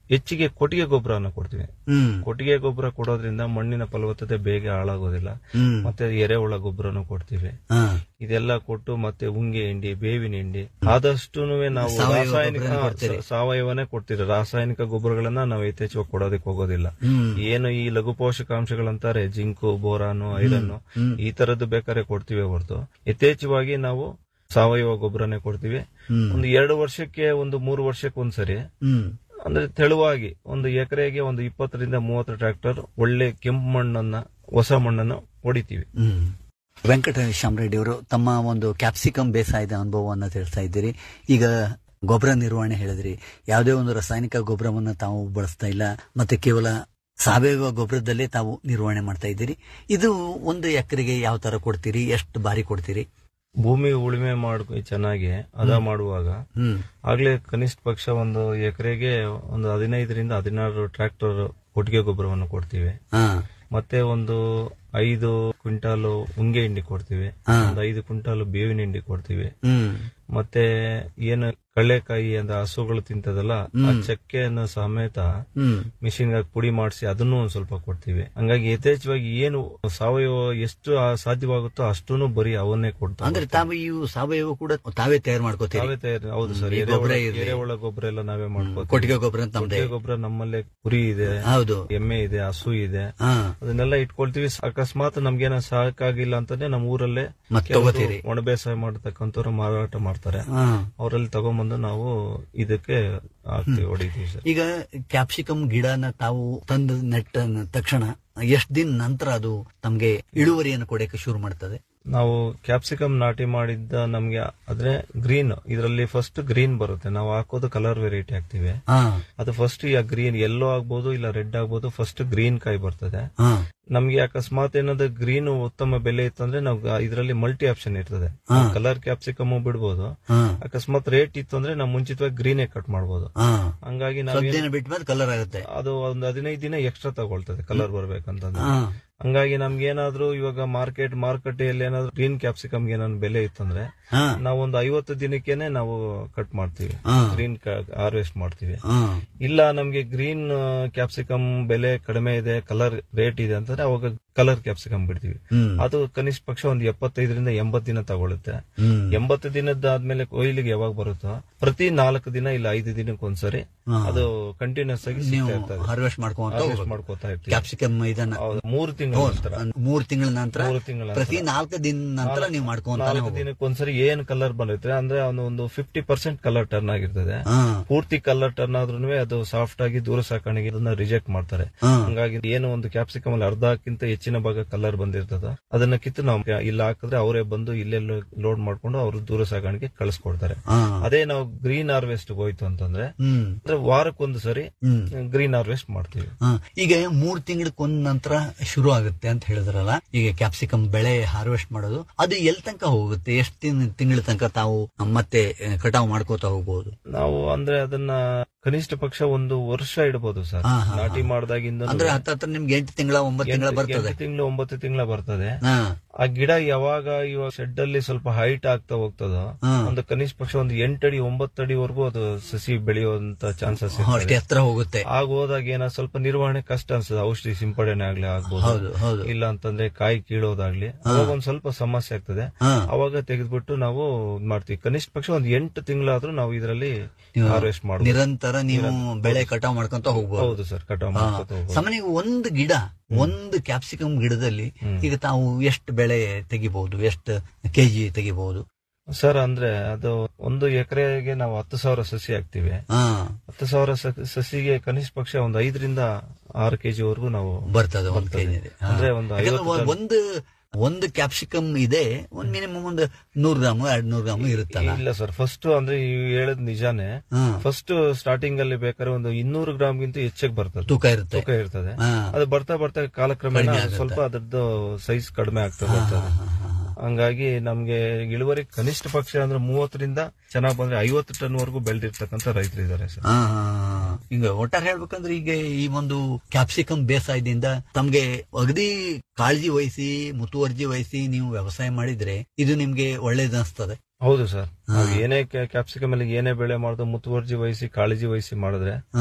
ಹೆಚ್ಚಿಗೆ ಕೊಟ್ಟಿಗೆ ಗೊಬ್ಬರನ ಕೊಡ್ತೀವಿ ಹ್ಮ್ ಕೊಟ್ಟಿಗೆ ಗೊಬ್ಬರ ಕೊಡೋದ್ರಿಂದ ಮಣ್ಣಿನ ಫಲವತ್ತತೆ ಬೇಗ ಹಾಳಾಗೋದಿಲ್ಲ ಹ್ಮ್ ಮತ್ತೆ ಎರೆಹುಳ ಗೊಬ್ಬರನು ಕೊಡ್ತೀವಿ ಹಾ ಇದೆಲ್ಲ ಕೊಟ್ಟು ಮತ್ತೆ ಉಂಗೆ ಹಿಂಡಿ ಬೇವಿನ ಹಿಂಡಿ ಆದಷ್ಟು ನಾವು ಸಾವಯವ ರಾಸಾಯನಿಕ ಗೊಬ್ಬರನೇ ಹಾ, ಕೊಡ್ತೀರಿ. ಸ- ಸಾವಯವನೇ ಕೊಡ್ತೀವಿ ರಾಸಾಯನಿಕ ಗೊಬ್ಬರಗಳನ್ನ ನಾವು ಯಥೇಚ್ಛವಾಗಿ ಕೊಡೋದಕ್ಕೆ ಹೋಗೋದಿಲ್ಲ ಹ್ಮ್ ಏನು ಈ ಲಘು ಪೋಷಕಾಂಶಗಳಂತಾರೆ ಜಿಂಕು ಬೋರಾನು ಐರನ್ ಹ್ಮ್. ಈ ತರದ್ದು ಬೇಕಾದ್ರೆ ಕೊಡ್ತೀವಿ ಹೊರತು ಯಥೇಚ್ಛವಾಗಿ ನಾವು ಸಾವಯವ ಗೊಬ್ಬರನೇ ಕೊಡ್ತೀವಿ ಹ್ಮ್ ಒಂದು ಎರಡು ವರ್ಷಕ್ಕೆ ಒಂದು ಮೂರು ವರ್ಷಕ್ಕೆ ಒಂದ್ಸರಿ ಹ್ಮ್ ಅಂದ್ರೆ ತೆಳುವಾಗಿ ಒಂದು ಎಕರೆಗೆ ಒಂದು ಇಪ್ಪತ್ತರಿಂದ ಮೂವತ್ತು ಟ್ರ್ಯಾಕ್ಟರ್ ಒಳ್ಳೆ ಕೆಂಪು ಮಣ್ಣನ್ನ ಹೊಸ ಮಣ್ಣನ್ನು ಹೊಡಿತೀವಿ ಹ್ಮ್ ವೆಂಕಟೇಶ್ ರೆಡ್ಡಿ ಅವರು ತಮ್ಮ ಒಂದು ಕ್ಯಾಪ್ಸಿಕಮ್ ಬೇಸಾಯದ ಅನುಭವವನ್ನು ತಿಳಿಸ್ತಾ ಇದ್ದೀರಿ ಈಗ ಗೊಬ್ಬರ ನಿರ್ವಹಣೆ ಹೇಳಿದ್ರಿ ಯಾವುದೇ ಒಂದು ರಾಸಾಯನಿಕ ಗೊಬ್ಬರವನ್ನು ತಾವು ಬಳಸ್ತಾ ಇಲ್ಲ ಮತ್ತೆ ಕೇವಲ ಸಾವಯವ ಗೊಬ್ಬರದಲ್ಲೇ ತಾವು ನಿರ್ವಹಣೆ ಮಾಡ್ತಾ ಇದ್ದೀರಿ ಇದು ಒಂದು ಎಕರೆಗೆ ಯಾವ ತರ ಕೊಡ್ತೀರಿ ಎಷ್ಟು ಬಾರಿ ಕೊಡ್ತೀರಿ ಭೂಮಿ ಉಳುಮೆ ಮಾಡ್ಕೊ ಚೆನ್ನಾಗಿ ಅದ ಮಾಡುವಾಗ ಹ್ಮ್ ಆಗ್ಲೇ ಕನಿಷ್ಠ ಪಕ್ಷ ಒಂದು ಎಕರೆಗೆ ಒಂದು ಹದಿನೈದರಿಂದ ಹದಿನಾರು ಟ್ರ್ಯಾಕ್ಟರ್ ಕೊಟ್ಟಿಗೆ ಗೊಬ್ಬರವನ್ನು ಕೊಡ್ತೀವಿ ಹಾ ಮತ್ತೆ ಒಂದು ಐದು ಕ್ವಿಂಟಾಲು ಉಂಗೆ ಹಿಂಡಿ ಕೊಡ್ತೀವಿ ಹಾ. ಒಂದು ಐದು ಕ್ವಿಂಟಾಲು ಬೇವಿನ ಹಿಂಡಿ ಕೊಡ್ತೀವಿ ಹ್ಮ್ ಮತ್ತೆ ಏನು ಕಳ್ಳೆಕಾಯಿ ಅಂದ್ರೆ ಹಸುಗಳು ತಿಂತದಲ್ಲ ಆ ಚಕ್ಕೆಯನ್ನು ಸಮೇತ ಹ್ಮ್ ಮಿಷಿನ್ ಪುಡಿ ಮಾಡಿಸಿ ಅದನ್ನು ಒಂದ್ ಸ್ವಲ್ಪ ಕೊಡ್ತೀವಿ ಹಂಗಾಗಿ ಯಥೇಚ್ಛವಾಗಿ ಏನು ಸಾವಯವ ಎಷ್ಟು ಆ ಸಾಧ್ಯವಾಗುತ್ತೋ ಅಷ್ಟೂನು ಬರೀ ಅವನ್ನೇ ಕೊಡ್ತಾ ಅಂದ್ರೆ ತಾವು ಇವು ಸಾವಯವ ಕೂಡ ತಾವೇ ತಯಾರು ಮಾಡ್ಕೋತೀರಿ ನಾವೇ ತಯಾರಿ ಹೌದು ಸರ್ ಈ ಎರೆಹುಳ ಗೊಬ್ಬರ ಇರ್ಲಿ. ಎರೆಹುಳ ಗೊಬ್ಬರ ಎಲ್ಲ ನಾವೇ ಮಾಡ್ಕೋತೀವಿ ಕೊಟ್ಟಿಗೆ ಗೊಬ್ಬರ ಅಂತ ನಮ್ದೇ ಕೊಟ್ಟಿಗೆ ಗೊಬ್ಬರ ನಮ್ಮಲ್ಲೇ ಕುರಿ ಇದೆ ಹೌದು ಎಮ್ಮೆ ಇದೆ ಹಸು ಇದೆ ಹಾ ಅದನ್ನೆಲ್ಲ ಇಟ್ಕೊಳ್ತೀವಿ ಅಕಸ್ಮಾತ್ ನಮ್ಗೇನ ಸಾಕಾಗಿಲ್ಲ ಅಂತಾನೆ ನಮ್ಮ ಊರಲ್ಲೇ ಮತ್ತೆ ಕೆಲವ್ರು ತಗೋತೀರಿ ಒಣ ಬೇಸಾಯ ಮಾಡತಕ್ಕಂಥವ್ರು ಮಾರಾಟ ಮಾಡ್ತಾರೆ ಹಾ ಅವರಲ್ಲಿ ತಗೊಂಬಂದು ನಾವು ಇದಕ್ಕೆ ಹಾಕ್ತಿವಿ ಹೊಡಿತೀವಿ ಸರ್ ಈಗ ಕ್ಯಾಪ್ಸಿಕಮ್ ಗಿಡನ ತಾವು ತಂದು ನೆಟ್ಟ ತಕ್ಷಣ ಎಷ್ಟ್ ದಿನ ನಂತರ ಅದು ತಮ್ಗೆ ಇಳುವರಿಯನ್ನು ಕೊಡಕ್ಕೆ ಶುರು ಮಾಡ್ತದೆ ನಾವು ಕ್ಯಾಪ್ಸಿಕಮ್ ನಾಟಿ ಮಾಡಿದ್ದ ನಮ್ಗೆ ಆದ್ರೆ ಗ್ರೀನ್ ಇದರಲ್ಲಿ ಫಸ್ಟ್ ಗ್ರೀನ್ ಬರುತ್ತೆ ನಾವು ಹಾಕೋದು ಕಲರ್ ವೆರೈಟಿ ಹಾಕ್ತಿವಿ ಹಾ ಅದು ಫಸ್ಟ್ ಈಗ ಗ್ರೀನ್ ಎಲ್ಲೋ ಆಗ್ಬೋದು ಇಲ್ಲ ರೆಡ್ ಆಗ್ಬೋದು ಫಸ್ಟ್ ಗ್ರೀನ್ ಕಾಯಿ ಬರ್ತದೆ ಹಾ ನಮ್ಗೆ ಅಕಸ್ಮಾತ್ ಏನಾದ್ರು ಗ್ರೀನ್ ಉತ್ತಮ ಬೆಲೆ ಇತ್ತಂದ್ರೆ ನಾವು ಇದರಲ್ಲಿ ಮಲ್ಟಿ ಆಪ್ಷನ್ ಇರ್ತದೆ ಹಾ. ಕಲರ್ ಕ್ಯಾಪ್ಸಿಕಮ್ ಬಿಡ್ಬೋದು ಹಾ ಅಕಸ್ಮಾತ್ ರೇಟ್ ಇತ್ತು ಅಂದ್ರೆ ನಾವು ಮುಂಚಿತವಾಗಿ ಗ್ರೀನೇ ಕಟ್ ಮಾಡ್ಬೋದು ಹಾ ಹಂಗಾಗಿ ಸ್ವಲ್ಪ ನಾವು ದಿನ ಬಿಟ್ಟ ಮೇಲೆ ಕಲರ್ ಆಗುತ್ತೆ ಅದು ಒಂದು ಹದಿನೈದು ದಿನ ಎಕ್ಸ್ಟ್ರಾ ತಗೊಳ್ತದೆ ಕಲರ್ ಬರ್ಬೇಕಂತಂದ್ರೆ ಹಾ ಹಂಗಾಗಿ ನಮ್ಗೆ ಏನಾದ್ರು ಇವಾಗ ಮಾರ್ಕೆಟ್ ಮಾರುಕಟ್ಟೆಯಲ್ಲಿ ಏನಾದ್ರು ಗ್ರೀನ್ ಕ್ಯಾಪ್ಸಿಕಮ್ ಏನಾದ್ರು ಬೆಲೆ ಇತ್ತಂದ್ರೆ ಹಾ ನಾವು ಒಂದು ಐವತ್ತು ದಿನಕ್ಕೇನೆ ನಾವು ಕಟ್ ಮಾಡ್ತೀವಿ ಹಾ. ಗ್ರೀನ್ ಹಾರ್ವೆಸ್ಟ್ ಮಾಡ್ತೀವಿ ಹಾ ಇಲ್ಲ ನಮ್ಗೆ ಗ್ರೀನ್ ಕ್ಯಾಪ್ಸಿಕಮ್ ಬೆಲೆ ಕಡಿಮೆ ಇದೆ ಕಲರ್ ರೇಟ್ ಇದೆ ಅಂತಂದ್ರೆ ಅವಾಗ ಕಲರ್ ಕ್ಯಾಪ್ಸಿಕಮ್ ಬಿಡ್ತೀವಿ ಹ್ಮ್ ಅದು ಕನಿಷ್ಠ ಪಕ್ಷ ಒಂದು ಎಪ್ಪತ್ತೈದರಿಂದ ಎಂಬತ್ತು ದಿನ ತಗೊಳುತ್ತೆ ಹ್ಮ್ ಎಂಬತ್ತು ದಿನದಾದ್ಮೇಲೆ ಕೊಯ್ಲಿಗೆ ಯಾವಾಗ ಬರುತ್ತೋ ಪ್ರತಿ ನಾಲ್ಕು ದಿನ ಇಲ್ಲ ಐದು ದಿನಕ್ಕೆ ಒಂದ್ಸರಿ ಹಾ. ಅದು ಕಂಟಿನ್ಯೂಸ್ ಆಗಿ ನೀವು ಸಿಗ್ತಾ ಇರ್ತದೆ ಹಾರ್ವೆಸ್ಟ್ ಮಾಡ್ಕೊಂತ Harvest ಹೋಗ್ಬೇಕು. ಮಾಡ್ಕೋತಾ ಇರ್ತೀವಿ ಕ್ಯಾಪ್ಸಿಕಮ್ ಇದನ್ನ ಹೌದು, ಮೂರು ತಿಂಗಳ ನಂತರ ಮೂರ್ ತಿಂಗಳ ನಂತರ ಮೂರು ತಿಂಗಳ ಪ್ರತಿ ನಂತರ. ನಾಲ್ಕು ದಿನ ನಂತರ ನೀವು ಮಾಡ್ಕೊಂತಾನೆ ನಾಲ್ಕು ಹೋಗ್ಬೇಕು. ದಿನಕ್ಕೆ ಒಂದ್ಸರಿ ಏನ್ ಕಲರ್ ಬಂದಿರುತ್ತೆ ಅಂದ್ರೆ ಅವನು ಒಂದು ಫಿಫ್ಟಿ ಪರ್ಸೆಂಟ್ ಕಲರ್ ಟರ್ನ್ ಆಗಿರ್ತದೆ ಹಾ ಪೂರ್ತಿ ಕಲರ್ ಟರ್ನ್ ಆದ್ರೂ ಅದು ಸಾಫ್ಟ್ ಆಗಿ ದೂರ ಸಾಕಾಣಿಕೆ ಇದನ್ನ ರಿಜೆಕ್ಟ್ ಮಾಡ್ತಾರೆ ಹಾ ಹಂಗಾಗಿ ಏನು ಒಂದು ಕ್ಯಾಪ್ಸಿಕಮ್ ಅಲ್ಲಿ ಅರ್ಧಕ್ಕಿಂತ ಹೆಚ್ಚಿನ ಭಾಗ ಕಲರ್ ಬಂದಿರ್ತದ ಅದನ್ನ ಕಿತ್ತು ನಾವು ಇಲ್ಲ ಹಾಕಿದ್ರೆ ಅವರೇ ಬಂದು ಇಲ್ಲೇ ಲೋಡ್ ಮಾಡ್ಕೊಂಡು ಅವರು ದೂರ ಸಾಕಾಣಿಕೆ ಕಳಿಸ್ಕೊಡ್ತಾರೆ ಹಾ ಅದೇ ನಾವು ಗ್ರೀನ್ ಹಾರ್ವೆಸ್ಟ್ ಹೋಯ್ತು ಅಂತಂದ್ರೆ ಹ್ಮ್ ಅಂದ್ರೆ ವಾರಕ್ಕೊಂದು ಸರಿ ಹ್ಮ್ ಗ್ರೀನ್ ಹಾರ್ವೆಸ್ಟ್ ಮಾಡ್ತೀವಿ ಹಾ, ಈಗ ಮೂರ್ ತಿಂಗಳಕ್ಕೊಂದ್ ನಂತರ ಶುರು ಆಗುತ್ತೆ ಅಂತ ಹೇಳಿದ್ರಲ್ಲ ಈಗ ಕ್ಯಾಪ್ಸಿಕಮ್ ಬೆಳೆ ಹಾರ್ವೆಸ್ಟ್ ಮಾಡೋದು ಅದು ಎಲ್ ತನಕ ಹೋಗುತ್ತೆ ಎಷ್ಟು ತಿಂಗಳ ತನಕ ತಾವು ಮತ್ತೆ ಆ, ಕಟಾವು ಮಾಡ್ಕೋತಾ ಹೋಗ್ಬೋದು ನಾವು ಅಂದ್ರೆ ಅದನ್ನ ಕನಿಷ್ಠ ಪಕ್ಷ ಒಂದು ವರ್ಷ ಇಡಬಹುದು ಸರ್ ಹಾ, ಹಾ, ನಾಟಿ ಹಾ. ಮಾಡ್ದಾಗಿಂದ ಅಂದ್ರೆ ಹತ್ತತ್ರ ನಿಮ್ಗೆ ಎಂಟು ತಿಂಗಳ ಒಂಬತ್ತು ತಿಂಗಳ ಬರ್ತದೆ ತಿಂಗಳು ಒಂಬತ್ತು ತಿಂಗಳ ಬರ್ತದೆ ಹಾ ಆ ಗಿಡ ಯಾವಾಗ ಇವಾಗ ಶೆಡ್ ಅಲ್ಲಿ ಸ್ವಲ್ಪ ಹೈಟ್ ಆಗ್ತಾ ಹೋಗ್ತದೋ ಹಾ. ಒಂದು ಕನಿಷ್ಠ ಪಕ್ಷ ಒಂದು ಎಂಟಡಿ ಒಂಬತ್ತಡಿವರೆಗೂ ಅದು ಸಸಿ ಬೆಳೆಯುವಂತ ಚಾನ್ಸಸ್ ಅಷ್ಟೇ ಹತ್ರ ಹೋಗುತ್ತೆ ಆಗ ಹೋದಾಗ ಏನ ಸ್ವಲ್ಪ ನಿರ್ವಹಣೆ ಕಷ್ಟ ಅನ್ಸುತ್ತೆ ಔಷಧಿ ಸಿಂಪಡಣೆ ಆಗ್ಲಿ ಆಗ್ಬೋದು ಹೌದು ಹೌದು ಇಲ್ಲ ಅಂತಂದ್ರೆ ಕಾಯಿ ಕೀಳೋದಾಗ್ಲಿ ಅವಾಗ ಒಂದ್ ಸ್ವಲ್ಪ ಸಮಸ್ಯೆ ಆಗ್ತದೆ ಹಾ ಅವಾಗ ತೆಗೆದ್ಬಿಟ್ಟು ನಾವು ಇದ್ ಮಾಡ್ತೀವಿ ಕನಿಷ್ಠ ಪಕ್ಷ ಒಂದ್ ಎಂಟು ತಿಂಗಳಾದ್ರೂ ನಾವು ಇದರಲ್ಲಿ ನೀವು ಹಾರ್ವೆಸ್ಟ್ ಮಾಡಬಹುದು ನಿರಂತರ ನೀವು ಬೆಳೆ ಕಟಾವು ಮಾಡ್ಕೊಂತ ಹೋಗ್ಬೋದು ಹೌದು ಸರ್ ಕಟಾವ್ ಹಾ. ಮಾಡ್ಕೊತ ಹೋಗ್ಬೋದು ಸಾಮಾನ್ಯ ಒಂದು ಗಿಡ ಒಂದು ಕ್ಯಾಪ್ಸಿಕಮ್ ಗಿಡದಲ್ಲಿ ಹ್ಮ್. ಈಗ ತಾವು ಎಷ್ಟು ಬೆಳೆ ತೆಗಿಬಹುದು ಎಷ್ಟು ಕೆಜಿ ತೆಗಿಬಹುದು ಸರ್ ಅಂದ್ರೆ ಅದು ಒಂದು ಎಕರೆಗೆ ನಾವು ಹತ್ತು ಸಾವಿರ ಸಸಿ ಹಾಕ್ತಿವಿ ಹಾ ಹತ್ತು ಸಾವಿರ ಸ- ಸಸಿಗೆ ಕನಿಷ್ಠ ಪಕ್ಷ ಒಂದು ಐದರಿಂದ ಆರು ಕೆಜಿ ವರೆಗೂ ನಾವು ಬರ್ತದೆ ಒಂದು ಬರ್ತದೆ. ಕೆಜಿ ಅಂದ್ರೆ ಒಂದು ಐವತ್ತು ಟನ್- ಒಂದು ಒಂದು ಕ್ಯಾಪ್ಸಿಕಮ್ ಇದೆ ಒಂದ್ ಮಿನಿಮಮ್ ಒಂದು ನೂರ್ ಗ್ರಾಮ್ ಎರಡ್ ನೂರ್ ಗ್ರಾಮ್ ಇರುತ್ತಲ್ಲ ಇಲ್ಲ ಸರ್ ಫಸ್ಟ್ ಅಂದ್ರೆ ನೀವು ಹೇಳದ್ ನಿಜಾನೇ ಹಾ ಫಸ್ಟ್ ಸ್ಟಾರ್ಟಿಂಗ್ ಅಲ್ಲಿ ಬೇಕಾದ್ರೆ ಒಂದು ಇನ್ನೂರು ಗ್ರಾಮ್ ಗಿಂತ ಹೆಚ್ಚಿಗೆ ಬರ್ತದೆ ತೂಕ ಇರುತ್ತೆ ತೂಕ ಇರ್ತದೆ ಹಾ ಅದು ಬರ್ತಾ ಬರ್ತಾ ಕಾಲಕ್ರಮೇಣ ಕಡಿಮೆ ಆಗುತ್ತೆ. ಸ್ವಲ್ಪ ಅದ್ರದ್ದು ಸೈಜ್ ಕಡಿಮೆ ಆಗ್ತಾ ಹಾ, ಬರ್ತದೆ ಹಾ, ಹಾ, ಹಾ. ಹಂಗಾಗಿ ನಮ್ಗೆ ಇಳುವರಿ ಕನಿಷ್ಠ ಪಕ್ಷ ಅಂದ್ರೆ ಮೂವತ್ತರಿಂದ ಚೆನ್ನಾಗ್ ಬಂದ್ರೆ ಐವತ್ತು ಟನ್ ವರೆಗೂ ಬೆಳೆದಿರ್ತಕ್ಕಂಥ ರೈತರು ಇದಾರೆ ಸರ್ ಹಾ, ಹಾ, ಹಾ. ಈಗ ಒಟ್ಟಾರೆ ಹೇಳ್ಬೇಕಂದ್ರೆ ಈಗ ಈ ಒಂದು ಕ್ಯಾಪ್ಸಿಕಮ್ ಬೇಸಾಯದಿಂದ ತಮ್ಗೆ ಅಗದಿ ಕಾಳಜಿ ವಹಿಸಿ ಮುತುವರ್ಜಿ ವಹಿಸಿ ನೀವು ವ್ಯವಸಾಯ ಮಾಡಿದ್ರೆ ಇದು ನಿಮ್ಗೆ ಒಳ್ಳೇದು ಅನಿಸ್ತದೆ ಹೌದು ಸರ್ ಹಾ. ನಾವು ಏನೇ ಕ್ಯಾಪ್ಸಿಕಮ್ ಅಲ್ಲಿ ಏನೇ ಬೆಳೆ ಮಾಡೋದು ಮುತುವರ್ಜಿ ವಹಿಸಿ ಕಾಳಜಿ ವಹಿಸಿ ಮಾಡಿದ್ರೆ ಹಾ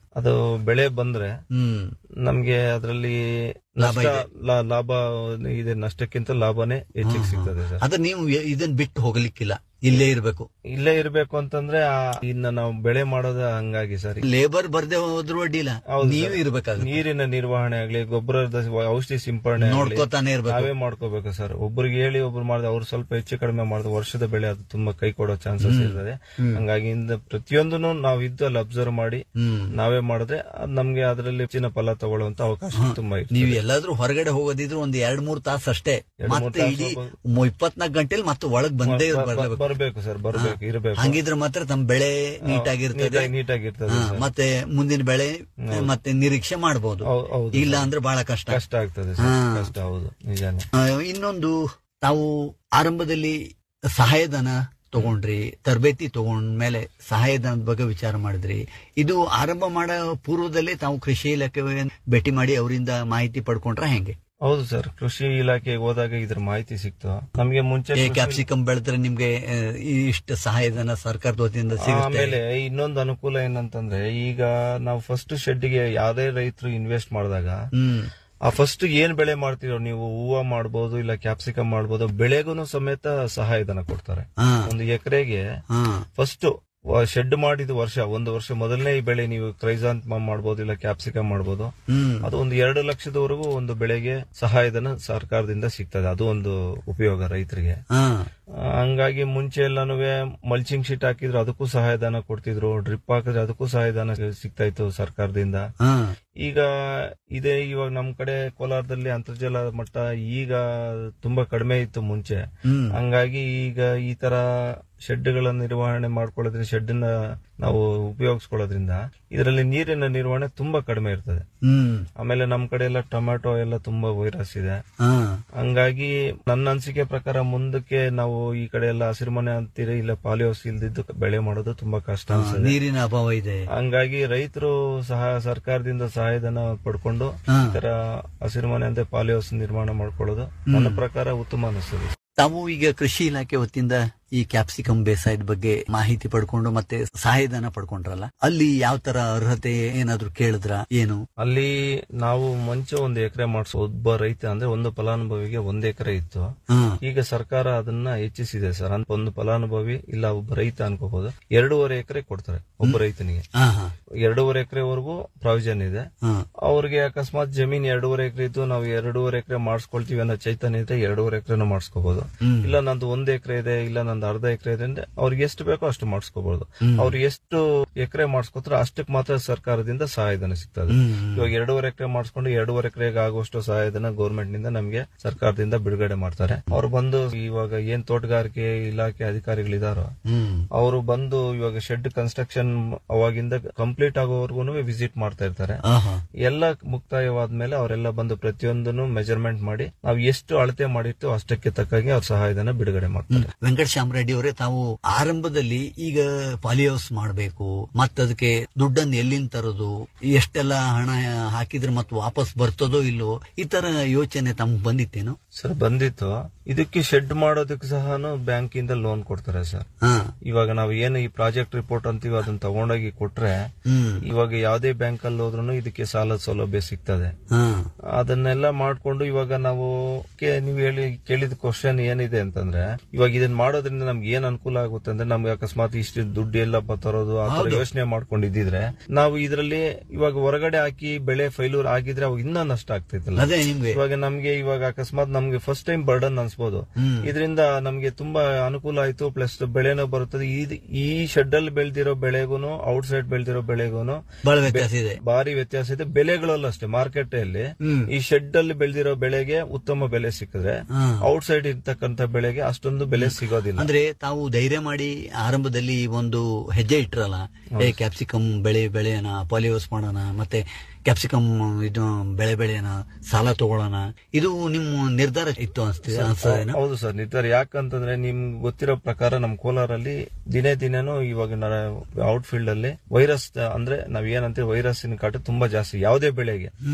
ಅದು ಬೆಳೆ ಬಂದ್ರೆ ಹ್ಮ್ ನಮ್ಗೆ ಅದರಲ್ಲಿ ಲಾಭ ನಷ್ಟ ಇದೆ. ಲಾ- ಲಾಭ ಇದೆ ನಷ್ಟಕ್ಕಿಂತ ಲಾಭನೇ ಹೆಚ್ಚಿಗೆ ಸಿಗ್ತದೆ ಸರ್ ಅದ್ರ ನೀವು ಯ- ಇದನ್ ಬಿಟ್ಟು ಹೋಗ್ಲಿಕ್ಕಿಲ್ಲ ಇಲ್ಲೇ ಇರ್ಬೇಕು ಇಲ್ಲೇ ಇರ್ಬೇಕು ಅಂತಂದ್ರೆ ಆ ಇನ್ನ ನಾವು ಬೆಳೆ ಮಾಡೋದ ಹಂಗಾಗಿ ಸರ್ ಲೇಬರ್ ಬರ್ದೆ ಹೋದ್ರು ಅಡ್ಡಿಲ್ಲ ಹೌದು ನೀವು ಸರ್. ಇರ್ಬೇಕಾಗುತ್ತೆ ನೀರಿನ ನಿರ್ವಹಣೆ ಆಗ್ಲಿ ಗೊಬ್ಬರದ ಔಷಧಿ ಸಿಂಪಡಣೆ ಆಗ್ಲಿ, ನೋಡ್ಕೋತಾನೆ ಇರ್ಬೇಕು ನಾವೇ ಮಾಡ್ಕೋಬೇಕು ಸರ್ ಒಬ್ರಿಗೆ ಹೇಳಿ ಒಬ್ರು ಮಾಡಿದ್ರೆ ಅವ್ರು ಸ್ವಲ್ಪ ಹೆಚ್ಚು ಕಡಿಮೆ ಮಾಡಿದ್ರೆ ವರ್ಷದ ಬೆಳೆ ಅದು ತುಂಬಾ ಕೈ ಕೊಡೋ ಚಾನ್ಸಸ್ ಇರ್ತದೆ ಹಂಗಾಗಿ ಇಂದ ಪ್ರತಿಯೊಂದನ್ನು ನಾವು ಇದ್ದು ಅಲ್ಲಿ ಅಬ್ಸರ್ವ್ ಮಾಡಿ ಹ್ಮ್ ನಾವೇ ಮಾಡಿದ್ರೆ ಅದ್ ನಮ್ಗೆ ಅದರಲ್ಲಿ ಹೆಚ್ಚಿನ ಫಲ ತಗೊಳ್ಳುವಂತ ಅವಕಾಶ ತುಂಬಾ ಇರ್ತದೆ ನೀವು ಎಲ್ಲಾದ್ರೂ ಹೊರಗಡೆ ಹೋಗೋದಿದ್ರು ಒಂದ್ ಎರಡ್ ಮೂರ್ ತಾಸು ಅಷ್ಟೇ ಎರಡ್ ಮೂರ್ ಮತ್ತೆ ತಾಸು ಇಡೀ ಹೋಗ್ಬೋದು. ಇಪ್ಪತ್ನಾಲ್ಕು ಗಂಟೆಲಿ ಮತ್ತೆ ಒಳಗ್ ಬಂದೇ ಬ- ಬ- ಬರ್ಲೇಬೇಕು ಬರ್ಬೇಕು ಸರ್ ಬರ್ಬೇಕು ಇರ್ಬೇಕು ಹಂಗಿದ್ರೆ ಮಾತ್ರ ತಮ್ಮ ಬೆಳೆ ನೀಟಾಗಿರ್ತದೆ ನೀಟಾಗಿ- ನೀಟಾಗಿರ್ತದೆ ಹಾ, ಸರ್. ಮತ್ತೆ ಮುಂದಿನ ಬೆಳೆ ಮತ್ತೆ ನಿರೀಕ್ಷೆ ಮಾಡಬಹುದು ಹೌ- ಹೌದು ಇಲ್ಲ ಸರ್. ಅಂದ್ರೆ ಬಹಳ ಕಷ್ಟ ಕಷ್ಟ ಆಗ್ತದೆ ಸರ್ ಹಾ. ಕಷ್ಟ ಹೌದು ನಿಜಾನೇ ಆ, ಇನ್ನೊಂದು ತಾವು ಆರಂಭದಲ್ಲಿ ಸಹಾಯಧನ ತಗೊಂಡ್ರಿ ತರಬೇತಿ ತಗೊಂಡ್ಮೇಲೆ ಸಹಾಯಧನದ ಬಗ್ಗೆ ವಿಚಾರ ಮಾಡಿದ್ರಿ ಇದು ಆರಂಭ ಮಾಡೋ ಪೂರ್ವದಲ್ಲೇ ತಾವು ಕೃಷಿ ಇಲಾಖೆ ಭೇಟಿ ಮಾಡಿ ಅವರಿಂದ ಮಾಹಿತಿ ಪಡ್ಕೊಂಡ್ರ ಹೆಂಗೆ ಹೌದು ಸರ್ ಕೃಷಿ ಇಲಾಖೆಗೆ ಹೋದಾಗ ಇದ್ರ ಮಾಹಿತಿ ಸಿಕ್ತು ನಮ್ಗೆ ಮುಂಚೆ ಏ ಕೃಷಿ- ಕ್ಯಾಪ್ಸಿಕಮ್ ಬೆಳೆದ್ರೆ ನಿಮ್ಗೆ ಆ, ಇಷ್ಟು ಸಹಾಯಧನ ಸರ್ಕಾರದ ವತಿಯಿಂದ ಸಿಗುತ್ತೆ ಆಮೇಲೆ ಇನ್ನೊಂದು ಅನುಕೂಲ ಏನಂತಂದ್ರೆ ಈಗ ನಾವು ಫಸ್ಟ್ ಶೆಡ್ಗೆ ಯಾವ್ದೇ ರೈತರು ಇನ್ವೆಸ್ಟ್ ಮಾಡಿದಾಗ ಹ್ಮ್ ಆ ಫಸ್ಟ್ ಏನ್ ಬೆಳೆ ಮಾಡ್ತೀರೋ ನೀವು ಹೂವ ಮಾಡ್ಬೋದು ಇಲ್ಲ ಕ್ಯಾಪ್ಸಿಕಮ್ ಮಾಡ್ಬೋದು ಬೆಳೆಗೂ ಸಮೇತ ಸಹಾಯಧನ ಕೊಡ್ತಾರೆ ಹಾ ಒಂದು ಎಕರೆಗೆ ಹಾ ಫಸ್ಟ್ ಶೆಡ್ ಮಾಡಿದ ವರ್ಷ ಒಂದು ವರ್ಷ ಮೊದಲನೇ ಈ ಬೆಳೆ ನೀವು ಕ್ರೈಸಾಂತ್ ಮಾಡ್ಬೋದು ಇಲ್ಲ ಕ್ಯಾಪ್ಸಿಕಮ್ ಮಾಡ್ಬೋದು ಹ್ಮ್ ಅದು ಒಂದು ಎರಡು ಲಕ್ಷದವರೆಗೂ ಒಂದು ಬೆಳೆಗೆ ಸಹಾಯಧನ ಸರ್ಕಾರದಿಂದ ಸಿಗ್ತದೆ ಅದು ಒಂದು ಉಪಯೋಗ ರೈತರಿಗೆ ಹಾ ಆ, ಹಂಗಾಗಿ ಮುಂಚೆ ಎಲ್ಲಾನು ಮಲ್ಚಿಂಗ್ ಶೀಟ್ ಹಾಕಿದ್ರು ಅದಕ್ಕೂ ಸಹಾಯಧನ ಕೊಡ್ತಿದ್ರು ಡ್ರಿಪ್ ಹಾಕಿದ್ರೆ ಅದಕ್ಕೂ ಸಹಾಯಧನ ಸಿಗ್ತಾ ಇತ್ತು ಸರ್ಕಾರದಿಂದ ಹಾ ಈಗ ಇದೇ ಇವಾಗ ನಮ್ ಕಡೆ ಕೋಲಾರದಲ್ಲಿ ಅಂತರ್ಜಲ ಮಟ್ಟ ಈಗ ತುಂಬಾ ಕಡಿಮೆ ಇತ್ತು ಮುಂಚೆ ಹ್ಮ್ ಹಂಗಾಗಿ ಈಗ ಈ ತರ ಶೆಡ್ಗಳ ನಿರ್ವಹಣೆ ಮಾಡ್ಕೊಳ್ಳೋದ್ರಿಂದ ಶೆಡ್ ನಾವು ಉಪಯೋಗಿಸ್ಕೊಳ್ಳೋದ್ರಿಂದ ಇದರಲ್ಲಿ ನೀರಿನ ನಿರ್ವಹಣೆ ತುಂಬಾ ಕಡಿಮೆ ಇರ್ತದೆ ಹ್ಮ್ ಆಮೇಲೆ ನಮ್ ಕಡೆ ಎಲ್ಲ ಟೊಮ್ಯಾಟೊ ಎಲ್ಲ ತುಂಬಾ ವೈರಸ್ ಇದೆ ಹಾ ಹಂಗಾಗಿ ನನ್ನ ಅನಿಸಿಕೆ ಪ್ರಕಾರ ಮುಂದಕ್ಕೆ ನಾವು ಈ ಕಡೆ ಎಲ್ಲ ಹಸಿರುಮನೆ ಅಂತೀರಿ ಇಲ್ಲ ಪಾಲಿಯೋಸ್ ಇಲ್ದಿದ್ದು ಬೆಳೆ ಮಾಡೋದು ತುಂಬಾ ಕಷ್ಟ ಅನ್ಸುತ್ತೆ ನೀರಿನ ಅಭಾವ ಇದೆ ಹಂಗಾಗಿ ರೈತರು ಸಹ ಸರ್ಕಾರದಿಂದ ಸಹಾಯಧನ ಪಡ್ಕೊಂಡು ಹಾ. ಈ ತರ ಹಸಿರುಮನೆ ಅಂತ ಪಾಲಿಯೋಸ್ ನಿರ್ಮಾಣ ಮಾಡ್ಕೊಳ್ಳೋದು ನನ್ನ ಪ್ರಕಾರ ಉತ್ತಮ ಅನಿಸ್ತದೆ ತಾವು ಈಗ ಕೃಷಿ ಇಲಾಖೆ ವತಿಯಿಂದ ಈ ಕ್ಯಾಪ್ಸಿಕಮ್ ಬೇಸಾಯದ ಬಗ್ಗೆ ಮಾಹಿತಿ ಪಡ್ಕೊಂಡು ಮತ್ತೆ ಸಹಾಯಧನ ಪಡ್ಕೊಂಡ್ರಲ್ಲ ಅಲ್ಲಿ ಯಾವ ತರ ಅರ್ಹತೆ ಏನಾದ್ರು ಕೇಳಿದ್ರ ಏನು ಅಲ್ಲಿ ನಾವು ಮುಂಚೆ ಒಂದು ಎಕರೆ ಮಾಡಿಸೋ ಒಬ್ಬ ರೈತ ಅಂದ್ರೆ ಒಂದು ಫಲಾನುಭವಿಗೆ ಒಂದ್ ಎಕರೆ ಇತ್ತು ಹಾ ಈಗ ಸರ್ಕಾರ ಅದನ್ನ ಹೆಚ್ಚಿಸಿದೆ ಸರ್ ಅಂತ ಒಂದು ಫಲಾನುಭವಿ ಇಲ್ಲ ಒಬ್ಬ ರೈತ ಅನ್ಕೋಬಹುದು ಎರಡೂವರೆ ಎಕರೆ ಕೊಡ್ತಾರೆ ಒಬ್ಬ ರೈತನಿಗೆ ಹಾ ಹಾ ಎರಡೂವರೆ ಎಕರೆವರೆಗೂ ಪ್ರಾವಿಷನ್ ಇದೆ ಹಾ ಅವ್ರಿಗೆ ಅಕಸ್ಮಾತ್ ಜಮೀನ್ ಎರಡೂವರೆ ಎಕರೆ ಇದ್ದು ನಾವು ಎರಡೂವರೆ ಎಕರೆ ಮಾಡಿಸ್ಕೊಳ್ತೀವಿ ಅನ್ನೋ ಚೈತನ್ಯ ಇದ್ರೆ ಎರಡೂವರೆ ಎಕರೆನೂ ಮಾಡಿಸ್ಕೋಬಹುದು ಹ್ಮ್. ಇಲ್ಲ ನಂದು ಒಂದ್ ಎಕರೆ ಇದೆ ಇಲ್ಲ ನಂದು ಅರ್ಧ ಎಕರೆ ಇದೆ ಅಂದ್ರೆ ಅವ್ರಿಗೆ ಎಷ್ಟು ಬೇಕೋ ಅಷ್ಟು ಮಾಡಿಸ್ಕೋಬಹುದು ಅವ್ರು ಎಷ್ಟು ಎಕರೆ ಮಾಡಿಸ್ಕೊತಾರೋ ಅಷ್ಟಕ್ಕೆ ಮಾತ್ರ ಸರ್ಕಾರದಿಂದ ಸಹಾಯಧನ ಸಿಗ್ತದೆ ಹ್ಮ್. ಇವಾಗ ಎರಡೂವರೆ ಎಕರೆ ಮಾಡಿಸ್ಕೊಂಡು ಎರಡೂವರೆ ಎಕರೆಗೆ ಆಗುವಷ್ಟು ಸಹಾಯಧನ ಗೌರ್ಮೆಂಟ್ ನಿಂದ ನಮಗೆ ಸರ್ಕಾರದಿಂದ ಬಿಡುಗಡೆ ಮಾಡ್ತಾರೆ ಅವ್ರು ಬಂದು ಇವಾಗ ಏನ್ ತೋಟಗಾರಿಕೆ ಇಲಾಖೆ ಅಧಿಕಾರಿಗಳಿದಾರೋ ಹ್ಮ್ ಅವರು ಬಂದು ಇವಾಗ ಶೆಡ್ ಕನ್ಸ್ಟ್ರಕ್ಷನ್ ಅವಾಗಿಂದ ಕಂಪ್ಲೀಟ್ ಆಗೋವರೆಗೂ ವಿಸಿಟ್ ಮಾಡ್ತಾ ಇರ್ತಾರೆ ಆಹಾ. ಎಲ್ಲ ಮುಕ್ತಾಯವಾದ್ಮೇಲೆ ಅವರೆಲ್ಲ ಬಂದು ಪ್ರತಿಯೊಂದನ್ನು ಮೆಜರ್ಮೆಂಟ್ ಮಾಡಿ ನಾವು ಎಷ್ಟು ಅಳತೆ ಮಾಡಿರ್ತೀವೋ ಅಷ್ಟಕ್ಕೆ ತಕ್ಕಾಗಿ ಅವ್ರ ಸಹಾಯಧನ ಬಿಡುಗಡೆ ಮಾಡ್ತಾರೆ ವೆಂಕಟ ರೆಡ್ಡಿ ಅವರೇ ತಾವು ಆರಂಭದಲ್ಲಿ ಈಗ ಪಾಲಿಹೌಸ್ ಮಾಡಬೇಕು ಮತ್ತದಕ್ಕೆ ದುಡ್ಡನ್ನು ಎಲ್ಲಿಂದ ತರೋದು ಎಷ್ಟೆಲ್ಲ ಹಣ ಹಾಕಿದ್ರೆ ಮತ್ತೆ ವಾಪಸ್ ಬರ್ತದೋ ಇಲ್ಲೋ ಈ ತರ ಯೋಚನೆ ತಮ್ಗೆ ಬಂದಿತ್ತೇನು ಸರ್ ಬಂದಿತ್ತು ಇದಕ್ಕೆ ಶೆಡ್ ಮಾಡೋದಕ್ಕೆ ಸಹ ಬ್ಯಾಂಕ್ ಇಂದ ಲೋನ್ ಕೊಡ್ತಾರೆ ಸರ್ ಹಾ ಇವಾಗ ನಾವು ಏನು ಈ ಪ್ರಾಜೆಕ್ಟ್ ರಿಪೋರ್ಟ್ ಅಂತೀವಿ ಅದನ್ನ ತಗೊಂಡೋಗಿ ಕೊಟ್ರೆ ಹ್ಮ್ ಇವಾಗ ಯಾವ್ದೇ ಬ್ಯಾಂಕ್ ಅಲ್ಲಿ ಹೋದ್ರೂ ಇದಕ್ಕೆ ಸಾಲದ ಸೌಲಭ್ಯ ಸಿಗ್ತದೆ ಹಾ ಅದನ್ನೆಲ್ಲ ಮಾಡ್ಕೊಂಡು ಇವಾಗ ನಾವು ಕೆ- ನೀವು ಹೇಳಿ ಕೇಳಿದ ಕ್ವಶನ್ ಏನಿದೆ ಅಂತಂದ್ರೆ ಇವಾಗ ಇದನ್ನ ಮಾಡೋದ್ರಿಂದ ನಮ್ಗೆ ಏನ್ ಅನುಕೂಲ ಆಗುತ್ತೆ ಅಂದ್ರೆ ನಮ್ಗೆ ಅಕಸ್ಮಾತ್ ಇಷ್ಟು ದುಡ್ಡು ಎಲ್ಲ ತರೋದು ಆ ತರ ಯೋಚನೆ ಮಾಡ್ಕೊಂಡಿದ್ರೆ ನಾವು ಇದರಲ್ಲಿ ಇವಾಗ ಹೊರಗಡೆ ಹಾಕಿ ಬೆಳೆ ಫೈಲೂರ್ ಆಗಿದ್ರೆ ಅವಾಗ ಇನ್ನೂ ನಷ್ಟ ಆಗ್ತೈತಲ್ಲ ಅದೇ ನಿಮ್ಗೆ ಇವಾಗ ನಮ್ಗೆ ಇವಾಗ ಅಕಸ್ಮಾತ್ ನಮ್ಗೆ ಫಸ್ಟ್ ಟೈಮ್ ಬರ್ಡನ್ ಅನ್ಸ್ಬೋದು ಹ್ಮ್. ಇದರಿಂದ ನಮ್ಗೆ ತುಂಬಾ ಅನುಕೂಲ ಆಯ್ತು ಪ್ಲಸ್ ಬೆಳೆನೂ ಬರುತ್ತದೆ ಈ- ಈ ಶೆಡ್ ಅಲ್ಲಿ ಬೆಳೆದಿರೋ ಬೆಳೆಗೂನು ಔಟ್ ಸೈಡ್ ಬೆಳೆದಿರೋ ಬೆಳೆಗೂನು ಬಹಳ ವ್ಯತ್ಯಾಸ ಇದೆ ಭಾರಿ ವ್ಯತ್ಯಾಸ ಇದೆ ಬೆಲೆಗಳಲ್ಲೂ ಅಷ್ಟೇ ಮಾರ್ಕೆಟ್ ಅಲ್ಲಿ ಹ್ಮ್. ಈ ಶೆಡ್ ಅಲ್ಲಿ ಬೆಳೆದಿರೋ ಬೆಳೆಗೆ ಉತ್ತಮ ಬೆಲೆ ಸಿಕ್ಕಿದ್ರೆ ಹಾ. ಔಟ್ ಸೈಡ್ ಇರ್ತಕ್ಕಂತ ಬೆಳೆಗೆ ಅಷ್ಟೊಂದು ಬೆಲೆ ಸಿಗೋದಿಲ್ಲ ಅಂದ್ರೆ ತಾವು ಧೈರ್ಯ ಮಾಡಿ ಆರಂಭದಲ್ಲಿ ಒಂದು ಹೆಜ್ಜೆ ಇಟ್ರಲ್ಲ ಏ ಕ್ಯಾಪ್ಸಿಕಮ್ ಬೆಳೆ ಬೆಳೆಯೋಣ ಪಾಲಿಹೌಸ್ ಮಾಡೋಣ ಮತ್ತೆ ಕ್ಯಾಪ್ಸಿಕಮ್ ಇದು ಬೆಳೆ ಬೆಳೆಯೋಣ ಸಾಲ ತಗೊಳ್ಳೋಣ ಇದು ನಿಮ್ಮ ನಿರ್ಧಾರ ಇತ್ತು ಅನ್ಸ್ತಿದೆ ಅನ್ಸ್ತದೇನೋ? ಹೌದು ಸರ್ ನಿರ್ಧಾರ ಯಾಕಂತಂದ್ರೆ ನಿಮ್ಗೆ ಗೊತ್ತಿರೋ ಪ್ರಕಾರ ನಮ್ ಕೋಲಾರಲ್ಲಿ ದಿನೇ ದಿನೇನು ಇವಾಗ ಔಟ್ ಫೀಲ್ಡ್ ಅಲ್ಲಿ ವೈರಸ್ ಅಂದ್ರೆ ನಾವ್ ಏನಂತೀವಿ ವೈರಸ್ಸಿನ ಕಾಟ ತುಂಬಾ ಜಾಸ್ತಿ ಯಾವುದೇ ಬೆಳೆಗೆ ಹ್ಮ್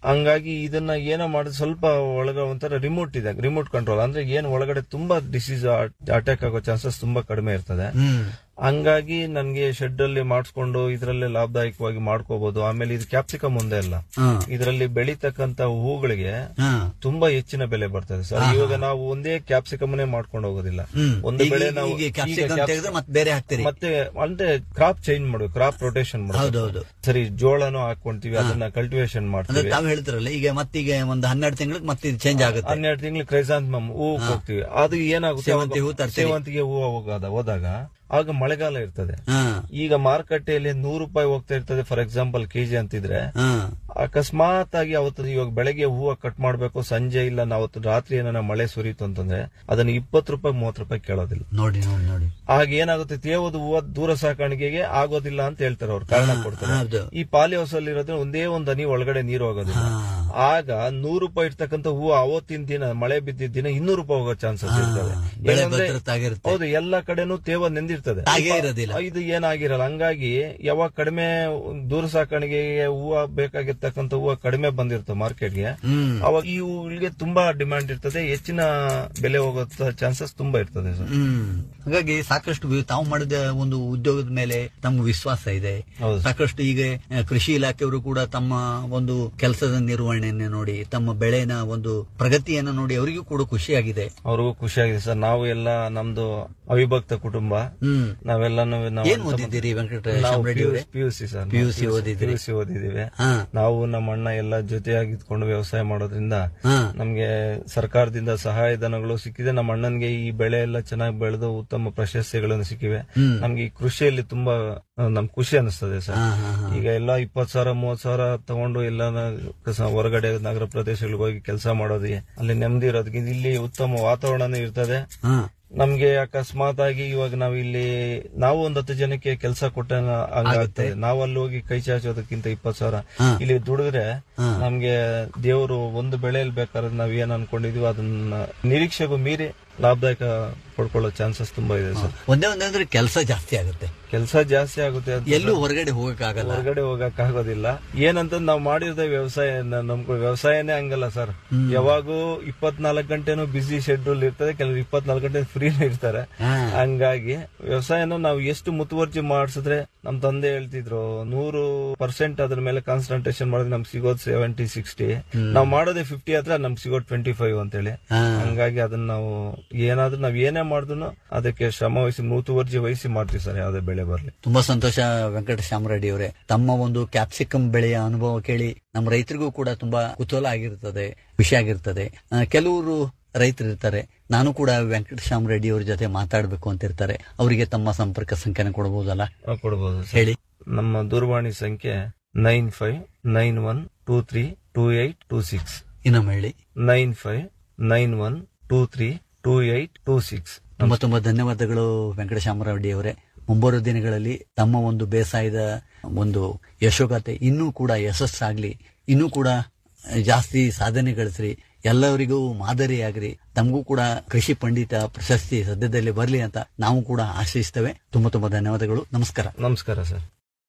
ಹಂಗಾಗಿ ಇದನ್ನ ಏನೋ ಮಾಡಿದ್ರೆ ಸ್ವಲ್ಪ ಒಳಗ ಒಂಥರ ರಿಮೋಟ್ ಇದೆ ರಿಮೋಟ್ ಕಂಟ್ರೋಲ್ ಅಂದ್ರೆ ಏನು ಒಳಗಡೆ ತುಂಬಾ ಡಿಸೀಸ್ ಅಟ್ಯಾಕ್ ಆಗೋ ಚಾನ್ಸಸ್ ತುಂಬಾ ಕಡಿಮೆ ಇರ್ತದೆ ಹ್ಮ್ ಹಂಗಾಗಿ ನನ್ಗೆ ಶೆಡ್ ಅಲ್ಲಿ ಮಾಡಿಸ್ಕೊಂಡು ಇದರಲ್ಲೇ ಲಾಭದಾಯಕವಾಗಿ ಮಾಡ್ಕೋಬಹುದು ಆಮೇಲೆ ಇದು ಕ್ಯಾಪ್ಸಿಕಮ್ ಒಂದೇ ಅಲ್ಲ ಹಾ. ಇದರಲ್ಲಿ ಬೆಳೀತಕ್ಕಂತ ಹೂಗಳಿಗೆ ಹಾ. ತುಂಬಾ ಹೆಚ್ಚಿನ ಬೆಲೆ ಬರ್ತದೆ ಸರ್ ಇವಾಗ ನಾವು ಒಂದೇ ಕ್ಯಾಪ್ಸಿಕಮ್ನೇ ಮಾಡ್ಕೊಂಡು ಹೋಗೋದಿಲ್ಲ ಹ್ಮ್. ಒಂದು ಈಗ- ಬೆಳೆ ನಾವು ಈಗ ಈಗ ಕ್ಯಾಪ್ಸಿಕಮ್ ಕ್ಯಾಪ್ಸಿ- ತೆಗೆದ್ರೆ ಮತ್ತೆ ಬೇರೆ ಹಾಕ್ತೀರಿ ಮತ್ತೆ ಅಂದ್ರೆ ಕ್ರಾಪ್ ಚೇಂಜ್ ಮಾಡ್ಬೇಕು ಕ್ರಾಪ್ ರೊಟೇಷನ್ ಹೌದೌದು. ಮಾಡ್ಬೇಕು ಸರಿ ಜೋಳನು ಹಾಕೊಂತೀವಿ ಅದನ್ನ ಕಲ್ಟಿವೇಶನ್ ಅಂದ್ರೆ ಮಾಡ್ತೀವಿ ತಾವ್ ಹೇಳ್ತಿರಲ್ಲ ಈಗ ಮತ್ತೀಗ ಒಂದು ಹನ್ನೆರಡು ತಿಂಗಳಿಗೆ ಮತ್ತೆ ಇದು ಚೇಂಜ್ ಆಗುತ್ತೆ ಹನ್ನೆರಡು ತಿಂಗಳು ಕ್ರೈಸಾಂಥಮಮ್ ಹೂ ಹೋಗ್ತೀವಿ ಅದು ಏನಾಗುತ್ತೆ ಸೇವಂತಿ ಹೂ ಅವಾಗ ತರ್ತೀರಿ. ಸೇವಂತಿಗೆ ಹೂ ಹೋಗೋದ ಹೋದಾಗ ಆಗ ಮಳೆಗಾಲ ಇರ್ತದೆ ಹಾ ಈಗ ಮಾರುಕಟ್ಟೆಯಲ್ಲಿ ನೂರು ರೂಪಾಯಿ ಹೋಗ್ತಾ ಇರ್ತದೆ ಫಾರ್ ಎಕ್ಸಾಂಪಲ್ ಕೆಜಿ ಅಂತಿದ್ರೆ ಹಾ ಅಕಸ್ಮಾತ್ ಆಗಿ ಅವತ್ತು ಇವಾಗ ಬೆಳಗ್ಗೆ ಹೂವು ಕಟ್ ಮಾಡ್ಬೇಕು ಸಂಜೆ ಇಲ್ಲ ನಾವು ಅವತ್ತು ರಾತ್ರಿ ಏನಾರ ಮಳೆ ಸುರಿತು ಅಂತಂದ್ರೆ ಅದನ್ನ ಇಪ್ಪತ್ತು ರೂಪಾಯಿ ಮೂವತ್ತು ರೂಪಾಯಿ ಕೇಳೋದಿಲ್ಲ ನೋಡಿ ನೋಡಿ ನೋಡಿ ಆಗ ಏನಾಗುತ್ತೆ ತೇವದ ಹೂವು ದೂರ ಸಾಕಾಣಿಕೆಗೆ ಆಗೋದಿಲ್ಲ ಅಂತ ಹೇಳ್ತಾರೆ ಅವ್ರು ಕಾರಣ ಕೊಡ್ತಾರೆ ಹೌದು. ಈ ಪಾಲಿ ಹೌಸ್ ಅಲ್ಲಿ ಇರೋದ್ರೆ ಒಂದೇ ಒಂದ್ ಹನಿ ಒಳಗಡೆ ನೀರು ಹೋಗೋದಿಲ್ಲ ಆಗ ನೂರು ರೂಪಾಯಿ ಇರ್ತಕ್ಕಂಥ ಹೂವು ಅವತ್ತಿನ ದಿನ ಮಳೆ ಬಿದ್ದಿದ್ದ ದಿನ ಇನ್ನೂರು ರೂಪಾಯಿ ಹೋಗೋ ಚಾನ್ಸಸ್ ಇರ್ತವೆ ಬೆಳೆ ಏನಂದ್ರೆ- ಭದ್ರತಾಗಿರುತ್ತೆ. ಹೌದು ಎಲ್ಲಾ ಕಡೆನೂ ತೇವ ನೆಂದಿರ್ತದೆ ಹಾಗೇ ಇರೋದಿಲ್ಲ. ಇದು ಏನಾಗಿರಲ್ಲ ಹಂಗಾಗಿ ಯಾವಾಗ ಕಡಿಮೆ ದೂರ ಸಾಕಾಣಿಕೆಗೆ ಹೂವು ಬೇಕಾಗಿರ್ತಕ್ಕಂಥ ಹೂವು ಕಡಿಮೆ ಬಂದಿರ್ತವೆ ಮಾರ್ಕೆಟ್ಗೆ ಹ್ಮ್ ಅವಾಗ ಈ ಹೂವಿಗೆ ತುಂಬಾ ಡಿಮ್ಯಾಂಡ್ ಇರ್ತದೆ ಹೆಚ್ಚಿನ ಬೆಲೆ ಹೋಗೋ ಚಾನ್ಸಸ್ ತುಂಬಾ ಇರ್ತದೆ ಸರ್ ಹ್ಮ್ ಹಾಗಾಗಿ ಸಾಕಷ್ಟು ವಿ- ತಾವು ಮಾಡಿದ ಒಂದು ಉದ್ಯೋಗದ ಮೇಲೆ ತಮ್ಗೆ ವಿಶ್ವಾಸ ಇದೆ ಹೌದು. ಸಾಕಷ್ಟು ಈಗ ಆ, ಕೃಷಿ ಇಲಾಖೆಯವರು ಕೂಡ ತಮ್ಮ ಒಂದು ಕೆಲಸದ ನಿರ್ವಹಣೆಯನ್ನು ನೋಡಿ ತಮ್ಮ ಬೆಳೆನ ಒಂದು ಪ್ರಗತಿಯನ್ನು ನೋಡಿ ಅವರಿಗೂ ಕೂಡ ಖುಷಿಯಾಗಿದೆ ಅವ್ರಿಗೂ ಖುಷಿಯಾಗಿದೆ ಸರ್ ನಾವು ಎಲ್ಲ ನಮ್ದು ಅವಿಭಕ್ತ ಕುಟುಂಬ ಹ್ಮ್ ನಾವೆಲ್ಲಾನು ನಾವು ಏನ್ ಓದಿದ್ದೀರಿ ವೆಂಕಟೇಶ ರೆಡ್ಡಿ ಅವರೇ P U C sir PUC ಓದಿದ್ದೀರಿ. ಪಿ ಯು ಸಿ ಓದಿದ್ದೀವಿ ಹಾ ನಾವು ನಮ್ಮ ಅಣ್ಣ ಎಲ್ಲ ಜೊತೆಯಾಗಿದ್ಕೊಂಡು ವ್ಯವಸಾಯ ಮಾಡೋದ್ರಿಂದ ಹಾ ನಮ್ಗೆ ಸರ್ಕಾರದಿಂದ ಸಹಾಯಧನಗಳು ಸಿಕ್ಕಿದೆ ನಮ್ಮ ಅಣ್ಣನ್ಗೆ ಈ ಬೆಳೆ ಎಲ್ಲ ಚೆನ್ನಾಗಿ ಬೆಳೆದು ಉತ್ತಮ ಪ್ರಶಸ್ತಿಗಳನ್ನು ಸಿಕ್ಕಿವೆ ಹ್ಮ್. ನಮ್ಗೆ ಈ ಕೃಷಿಯಲ್ಲಿ ತುಂಬಾ ಆ, ನಮ್ಗೆ ಖುಷಿ ಅನಿಸ್ತದೆ ಸರ್ ಹಾ ಹಾ ಹಾ ಈಗ ಎಲ್ಲ ಇಪ್ಪತ್ ಸಾವಿರ ಮೂವತ್ ಸಾವಿರ ತಗೊಂಡು ಎಲ್ಲ ಹೊರಗಡೆ ನಗರ ಪ್ರದೇಶಗಳಿಗೆ ಹೋಗಿ ಕೆಲಸ ಮಾಡೋದಿಗೆ ಅಲ್ಲಿ ನೆಮ್ಮದಿ ಇರೋದಕ್ಕೆ ಇಲ್ಲಿ ಉತ್ತಮ ವಾತಾವರಣನೂ ಇರ್ತದೆ ಹಾ ನಮ್ಗೆ ಅಕಸ್ಮಾತ್ ಆಗಿ ಇವಾಗ ನಾವ್ ಇಲ್ಲಿ ನಾವು ಒಂದ್ ಹತ್ತು ಜನಕ್ಕೆ ಕೆಲಸ ಕೊಟ್ಟ ಹಂಗಾಗ್ತದೆ ನಾವು ಅಲ್ಲಿ ಹೋಗಿ ಕೈ ಚಾಚೋದಕ್ಕಿಂತ ಇಪ್ಪತ್ ಸಾವಿರ ಹಾ. ಇಲ್ಲಿ ದುಡಿದ್ರೆ ಹಾ. ನಮ್ಗೆ ದೇವರು ಒಂದು ಬೆಳೆಯಲ್ಲಿ ಬೇಕಾದ್ರೆ ನಾವ್ ಏನ್ ಅನ್ಕೊಂಡಿದೀವಿ ಅದನ್ನ ನಿರೀಕ್ಷೆಗೂ ಮೀರಿ ಲಾಭದಾಯಕ ಪಡ್ಕೊಳ್ಳೋ ಚಾನ್ಸಸ್ ತುಂಬಾ ಇದೆ ಸರ್ ಒಂದೇ ಒಂದಂದ್ರೆ ಕೆಲಸ ಜಾಸ್ತಿ ಆಗುತ್ತೆ ಕೆಲಸ ಜಾಸ್ತಿ ಆಗುತ್ತೆ ಅದು ಎಲ್ಲೂ ಹೊರಗಡೆ ಹೋಗಕ್ಕಾಗಲ್ಲ ಹೊರಗಡೆ ಹೋಗಕ್ ಆಗೋದಿಲ್ಲ ಏನಂತ ನಾವ್ ಮಾಡಿರೋದೇ ವ್ಯವಸಾಯ ನಮ್ ವ್ಯವಸಾಯನೇ ಹಂಗಲ್ಲ ಸರ್ ಯಾವಾಗೂ ಇಪ್ಪತ್ನಾಲ್ಕು ಗಂಟೆನೂ ಬಿಸಿ ಶೆಡ್ಯೂಲ್ ಇರ್ತದೆ ಕೆಲವರು ಇಪ್ಪತ್ನಾಲ್ಕು ಗಂಟೆ ಫ್ರೀನೇ ಇರ್ತಾರೆ ಹಾ. ಹಂಗಾಗಿ ವ್ಯವಸಾಯನ ನಾವು ಎಷ್ಟು ಮುತುವರ್ಜಿ ಮಾಡಿಸಿದ್ರೆ ನಮ್ ತಂದೆ ಹೇಳ್ತಿದ್ರು ನೂರು ಪರ್ಸೆಂಟ್ ಅದ್ರ ಮೇಲೆ ಕಾನ್ಸಂಟ್ರೇಷನ್ ಮಾಡಿದ್ರೆ ನಮ್ಗೆ ಸಿಗೋದು ಸೆವೆಂಟಿ ಸಿಕ್ಸ್ಟಿ ನಾವ್ ಮಾಡೋದೇ ಫಿಫ್ಟಿ ಹತ್ರ ನಮ್ಗೆ ಸಿಗೋದು ಟ್ವೆಂಟಿ ಫೈವ್ ಅಂತೇಳಿ ಹಾ. ಹಂಗಾಗಿ ಅದನ್ನ ನಾವು ಏನಾದ್ರೂ ನಾವ್ ಏನೇ ಮಾಡಿದ್ರು ಅದಕ್ಕೆ ಶ್ರಮ ವಹಿಸಿ ಮುತುವರ್ಜಿ ವಹಿಸಿ ಮಾಡ್ತೀವಿ ಸರ್ ಯಾವ್ದೇ ಬೆಳೆ ಬರ್ಲಿ ತುಂಬಾ ಸಂತೋಷ ವೆಂಕಟೇಶ ರೆಡ್ಡಿ ಅವರೇ ತಮ್ಮ ಒಂದು ಕ್ಯಾಪ್ಸಿಕಮ್ ಬೆಳೆಯ ಅನುಭವ ಕೇಳಿ ನಮ್ಮ ರೈತರಿಗೂ ಕೂಡ ತುಂಬಾ ಕುತೂಹಲ ಆಗಿರ್ತದೆ ಖುಷಿ ಆಗಿರ್ತದೆ ಆ, ಕೆಲವರು ರೈತರು ಇರ್ತಾರೆ ನಾನು ಕೂಡ ವೆಂಕಟೇಶ ರೆಡ್ಡಿ ಅವ್ರ ಜೊತೆ ಮಾತಾಡಬೇಕು ಅಂತ ಇರ್ತಾರೆ ಅವರಿಗೆ ತಮ್ಮ ಸಂಪರ್ಕ ಸಂಖ್ಯೆನ ಕೊಡಬಹುದಲ್ಲ ನಾವು ಕೊಡ್ಬೋದು ಸರ್. ಹೇಳಿ ನಮ್ಮ ದೂರವಾಣಿ ಸಂಖ್ಯೆ nine five nine one two three two eight two six ಇನ್ನೊಮ್ಮೆ ಹೇಳಿ nine five nine one two three two eight two six ತುಂಬಾ ತುಂಬಾ ಧನ್ಯವಾದಗಳು ವೆಂಕಟೇಶ ರೆಡ್ಡಿ ಅವರೇ ಮುಂಬರುವ ದಿನಗಳಲ್ಲಿ ತಮ್ಮ ಒಂದು ಬೇಸಾಯದ ಒಂದು ಯಶೋಗಾಥೆ ಇನ್ನೂ ಕೂಡ ಯಶಸ್ಸಾಗ್ಲಿ ಇನ್ನೂ ಕೂಡ ಜಾಸ್ತಿ ಸಾಧನೆ ಗಳಿಸ್ರಿ ಎಲ್ಲರಿಗೂ ಮಾದರಿಯಾಗ್ರಿ ತಮಗೂ ಕೂಡ ಕೃಷಿ ಪಂಡಿತ ಪ್ರಶಸ್ತಿ ಸದ್ಯದಲ್ಲಿ ಬರಲಿ ಅಂತ ನಾವು ಕೂಡ ಆಶಯಿಸ್ತೇವೆ ತುಂಬಾ ತುಂಬಾ ಧನ್ಯವಾದಗಳು ನಮಸ್ಕಾರ ನಮಸ್ಕಾರ ಸರ್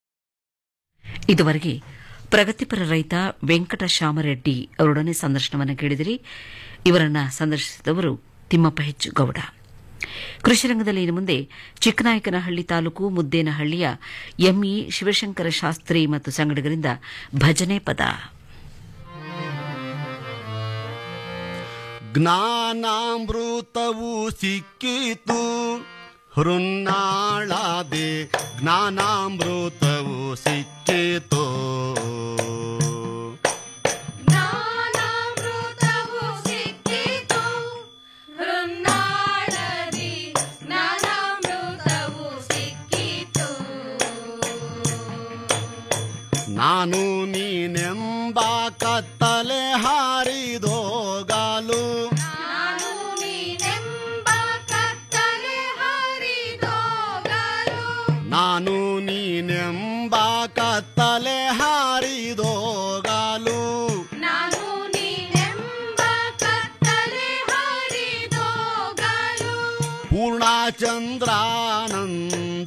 ಇದುವರೆಗೆ ಪ್ರಗತಿಪರ ರೈತ ವೆಂಕಟ ಶ್ಯಾಮರೆಡ್ಡಿ ಅವರೊಡನೆ ಸಂದರ್ಶನವನ್ನು ಕೇಳಿದಿರಿ ಇವರನ್ನ ಸಂದರ್ಶಿಸಿದವರು ತಿಮ್ಮಪ್ಪ ಹೆಚ್ ಗೌಡ ಕೃಷಿ ರಂಗದಲ್ಲಿ ಇನ್ನು ಮುಂದೆ ಚಿಕ್ಕನಾಯಕನಹಳ್ಳಿ ತಾಲೂಕು ಮುದ್ದೇನಹಳ್ಳಿಯ ಎಂಇ ಶಿವಶಂಕರ ಶಾಸ್ತ್ರಿ ಮತ್ತು ಸಂಗಡಿಗರಿಂದ ಭಜನೆ ಪದ ಜ್ಞಾನಾಮೃತವು ಸಿಕ್ಕಿತು ಹೃನ್ನಾಳಾದೆ ಜ್ಞಾನಾಮೃತವು ಸಿಕ್ಕಿತು ಜ್ಞಾನಾಮೃತವು ಸಿಕ್ಕಿತು ಹೃನ್ನಾಳದಿ ಜ್ಞಾನಾಮೃತವು ಸಿಕ್ಕಿತು ನಾನು ನೀನೆಂಬ ಕತ್ತಲೆ ಹಾರಿದೋಗಾಲು ನಾನು ನೀನೆಂಬ ಕತ್ತಲೆ ಹರಿದೋಗಲು ನಾನು ನೀನೆಂಬ ಕತ್ತಲೆ ಹಾರಿದೋಗಾಲು ನಾನು ನೀನೆಂಬ ಕತ್ತಲೆ ಹರಿದೋಗಲು ಪೂರ್ಣಚಂದ್ರಾನಂದ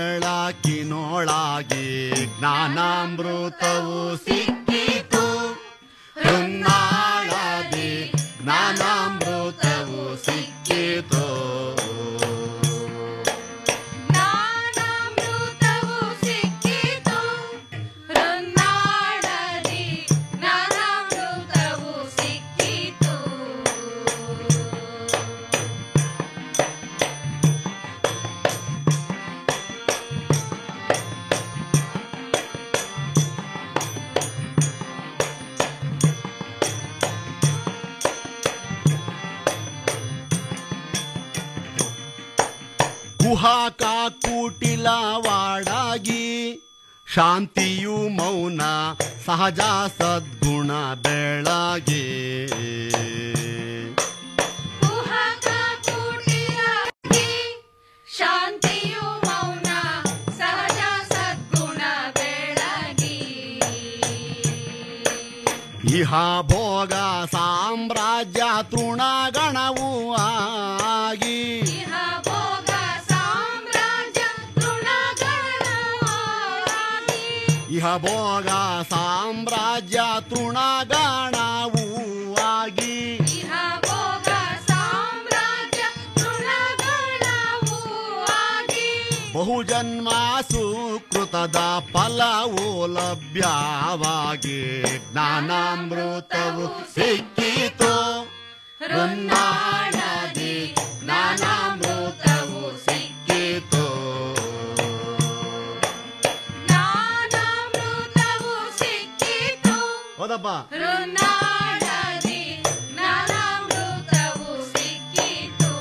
ಬೆಳಕಿನೊಳಗೆ ಜ್ಞಾನಾಮೃತವು ಸಿಕ್ಕಿತು ಕುಹಾಕ ಕುಟಿಲವಾಡಾಗಿ ಶಾಂತಿಯು ಮೌನ ಸಹಜ ಸದ್ಗುಣ ಬೆಳಗ್ಗೆ ಕುಹಕ ಕುಟಿಲವಾಗಿ ಶಾಂತಿಯು ಮೌನ ಸಹಜ ಸದ್ಗುಣ ಬೆಳಗಿ ಇಹ ಭೋಗ ಸಾಮ್ರಾಜ್ಯ ತೃಣಗಣವು ಆಗಿ ಇಹ ಭೋಗ ಸಾಮ್ರಾಜ್ಯ ತೃಣಗಣವಾಗಿ ಇಹ ಭೋಗ ಸಾಮ್ರಾಜ್ಯ ತೃಣಗಣವು ಆಗಿ ಇಹ ಭೋಗ ಸಾಮ್ರಾಜ್ಯ ತೃಣಗಣವು ಆಗಿ ಬಹುಜನ್ಮ ಸುಕೃತದ ಫಲವು ಲಭ್ಯವಾಗಿ ಜ್ಞಾನಾಮೃತವು ಸಿಕ್ಕಿತು ಹೃನ್ನಾಳದಿ ಜ್ಞಾನಾಮೃತವು ಸಿಕ್ಕಿತು ಜ್ಞಾನಾಮೃತವು ಸಿಕ್ಕಿತು ಹೌದಪ್ಪ ಹೃನ್ನಾಳದಿ ಜ್ಞಾನಾಮೃತವು ಸಿಕ್ಕಿತು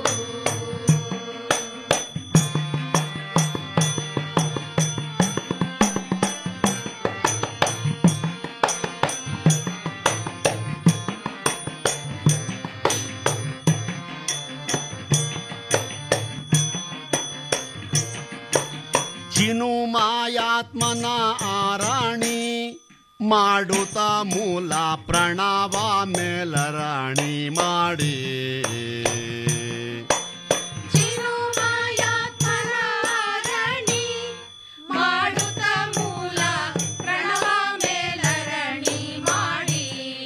ಚಿನು ಮಾಯಾತ್ಮನ ಆರಾಣಿ ಮಾಡುತ್ತ ಮೂಲ ಪ್ರಣವ ಮೇಲರಾಣಿ ಮಾಡಿ ಚಿರುಮಾಯಾತ್ಮನ ರಣಿ ಮಾಡುತ್ತ ಮೂಲ ಪ್ರಣವ ಮೇಲರಣಿ ಮಾಡಿ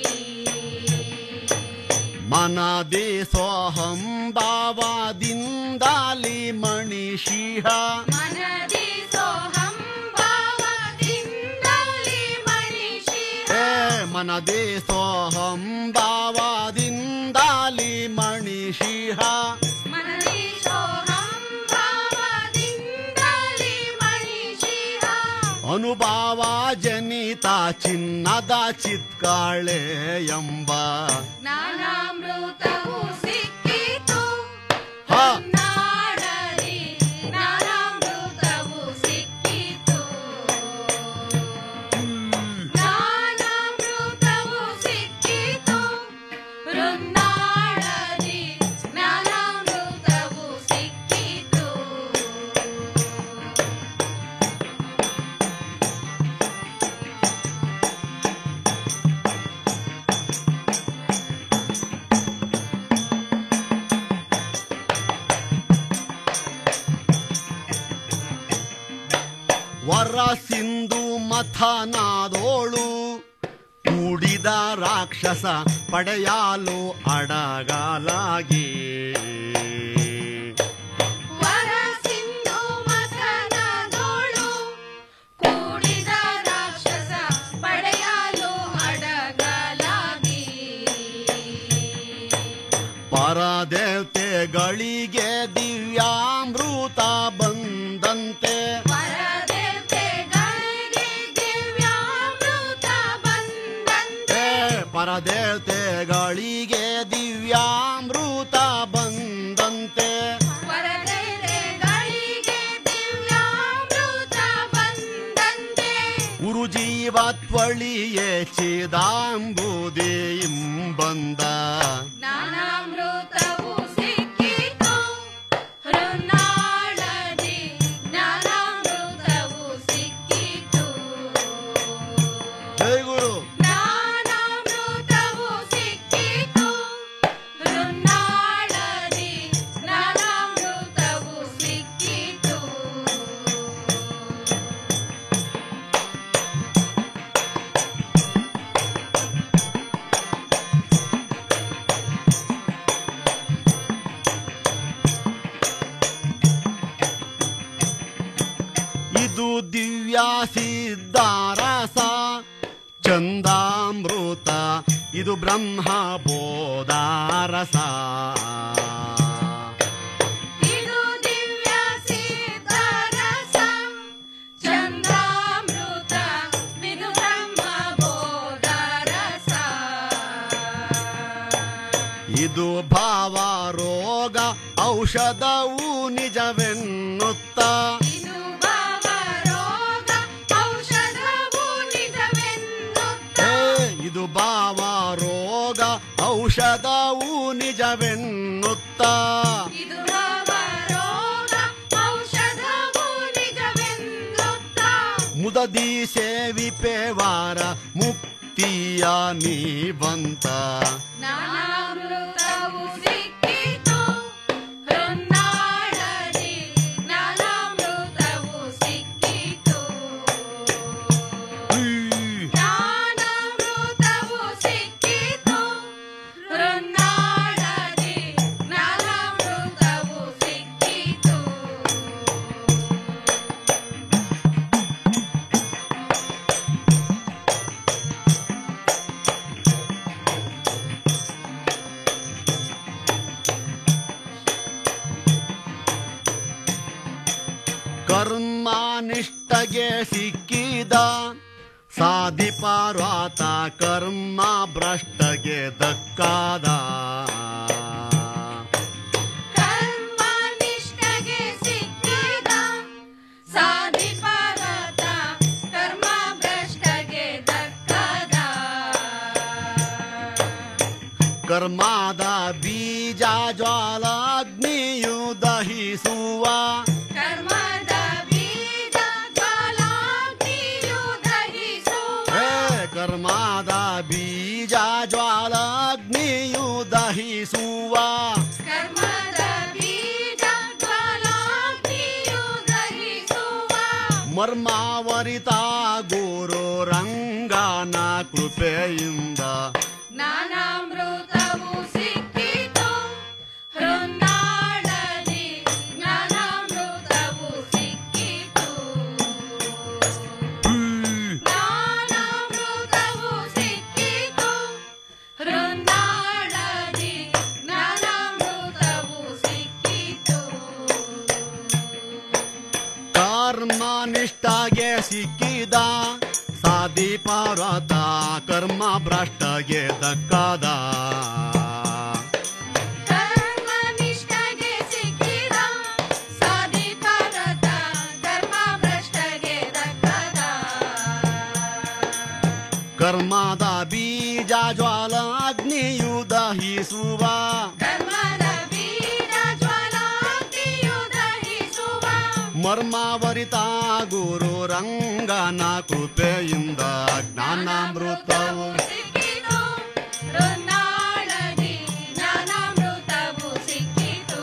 ಮನದೇ ಸೋಹಂ ಭಾವದಿಂದಾಲಿ ಮಣಿಷಿಹ ಮನದಿ ಸೋಹಂ ಭಾವದಿಂದಲಿ ಮಣಿಷಿ ಏ ಮನದೇ ಸೋಹಂ ಭಾವದಿಂದಾಲಿ ಮಣಿಷಿಹ ಮನದಿ ಸೋಹಂ ಭಾವದಿಂದಲಿ ಮಣಿಷಿಹ ಅನುಭವ ಜನಿತ ಚಿನ್ನದ ಚಿತ್ಕಾಳೆ ಎಂಬ ಜ್ಞಾನಾಮೃತವು ಸಿಕ್ಕಿತು ಹಾ. ನಾಡಲಿ ಜ್ಞಾನಾಮೃತವು ಸಿಕ್ಕಿತು ಜ್ಞಾನಾಮೃತವು ಸಿಕ್ಕಿತು ಹೃನ್ನಾಳದಿ ಜ್ಞಾನಾಮೃತವು ಸಿಕ್ಕಿತು ವರ ಸಿಂಧು ಮಥನಾದೋಳು ಕೂಡಿದ ರಾಕ್ಷಸ ಪಡೆಯಲು ಅಡಗಲಾಗಿ ವರ ಸಿಂಧು ಮಥನದೋಳು ಕೂಡಿದ ರಾಕ್ಷಸ ಪಡೆಯಲು ಅಡಗಲಾಗಿ ಪರದೇವತೆಗಳಿಗೆ ದಿವ್ಯಾಮೃತ ಬಂದಂತೆ ಪರದೇವತೆಗಳಿಗೆ ದಿವ್ಯಾಮೃತ ಬಂದಂತೆ ಏ ಪರದೇವತೆಗಳಿಗೆ ದಿವ್ಯಾಮೃತ ಬಂದಂತೆ ಪರದೇವತೆಗಳಿಗೆ ದಿವ್ಯಾಮೃತ ಬಂದಂತೆ ಗುರು ಜೀವತ್ವಳಿಯೇ ಚಿದಾಂಬುದೇ ಬಂದ ಜ್ಞಾನಾಮೃತವು ಸಿಕ್ಕಿತು ಹೃನ್ನಾಳದಿ ಜ್ಞಾನಾಮೃತವು ಸಿಕ್ಕಿತು ಜೈ ಗುರು ಜ್ಞಾನಾಮೃತವು ಸಿಕ್ಕಿತು ಹೃನ್ನಾಳದಿ ಜ್ಞಾನಾಮೃತವು ಸಿಕ್ಕಿತು ಇದು ದಿವ್ಯ ಸಿದ್ಧಾರಸ ಚಂದಾಮೃತ ಇದು ಬ್ರಹ್ಮ ಬೋಧಾರಸ ಇದು ದಿವ್ಯ ಸಿದ್ಧರಸ ಚಂದ್ರಾಮೃತ ವಿದು ಬ್ರಹ್ಮ ಬೋಧರಸ ಇದು ಭಾ ಭಾವ ರೋಗ ಔಷಧವು ನಿಜವೆನ್ನುತ್ತ ಇದು ಭಾವ ರೋಗ ಔಷಧವು ನಿಜವೆನ್ನುತ್ತ ಏ, ಇದು ಭಾವ ರೋಗ ಔಷಧವು ನಿಜವೆನ್ನುತ್ತ ಇದು ಭಾವ ರೋಗ ಔಷಧವು ನಿಜವೆನ್ನುತ್ತ ಮುದದಿ ಸೇವಿಪೇವಾರ ಮುಕ್ತಿಯ ನೀವಂತ ಜ್ಞಾನಾಮೃತವು ಸಿಕ್ಕಿತು ಹೊನ್ನಾಳದಿ ಜ್ಞಾನಾಮೃತವು ಸಿಕ್ಕಿತು ಜ್ಞಾನಾಮೃತವು ಸಿಕ್ಕಿತು ಹೊನ್ನಾಳದಿ ಜ್ಞಾನಾಮೃತವು ಸಿಕ್ಕಿತು ಕರ್ಮಾನಿಷ್ಠಗೆ ಸಿಕ್ಕಿದ ಸಾಧಿ ಪಾರ್ವತ ಕರ್ಮ ಭ್ರಷ್ಟಗೆ ದಕ್ಕಾದ ಕರ್ಮನಿಷ್ಠಗೆ ಸಿಕ್ಕಿದ ಸಾಧಿಪಾರತ ಕರ್ಮ ಭ್ರಷ್ಟಗೆ ದಕ್ಕದ ಕರ್ಮಾದ ಬೀಜ ಜ್ವಾಲಾಗ್ನಿಯು ದಹಿಸುವ ಕರ್ಮದ ಬೀಜ ಜ್ವಾಲಾಗ್ನಿಯು ದಹಿಸುವ ಹೇ ಕರ್ಮಾದ ಬೀಜ ಜ್ವಾಲಾಗ್ನಿಯು ದಹಿಸುವ ಕರ್ಮದ ಬೀಜ ಜ್ವಾಲಾಗ್ನಿಯು ದಹಿಸುವ ಮರ್ಮಾವರಿತ ಗುರು ರಂಗನ ಕೃಪೆಯಿಂದ ಜ್ಞಾನಾಮೃತವು ಸಿಕ್ಕಿತು ಹೃನ್ನಾಳದಿ ಜ್ಞಾನಾಮೃತವು ಸಿಕ್ಕಿತು ಜ್ಞಾನಾಮೃತವು ಸಿಕ್ಕಿತು ಹೃನ್ನಾಳದಿ ಜ್ಞಾನಾಮೃತವು ಸಿಕ್ಕಿತು ಕರ್ಮನಿಷ್ಠಗೆ ಸಿಕ್ಕಿದ ಸಾಧಿ ಪಾರ್ವತ ಕರ್ಮ ಭ್ರಷ್ಟಗೆ ದಕ್ಕಾದ ಕರ್ಮನಿಷ್ಠಗೆ ಸಿಕ್ಕಿದ ಸಾಧಿ ಭಾರತ ಧರ್ಮ ಭ್ರಷ್ಟಗೆ ದಕ್ಕದ ಕರ್ಮದ ಬೀಜ ಜ್ವಾಲಾಗ್ನಿಯು ದಹಿಸುವ ಕರ್ಮದ ಬೀಜ ಜ್ವಾಲಾಗ್ನಿಯು ದಹಿಸುವ ಮರ್ಮಾವರಿತ ಗುರು ರಂಗನ ಕೃಪೆಯಿಂದ ಜ್ಞಾನಾಮೃತವು ಸಿಕ್ಕಿತು ಹೃನ್ನಾಳದಿ ಜ್ಞಾನಾಮೃತವು ಸಿಕ್ಕಿತು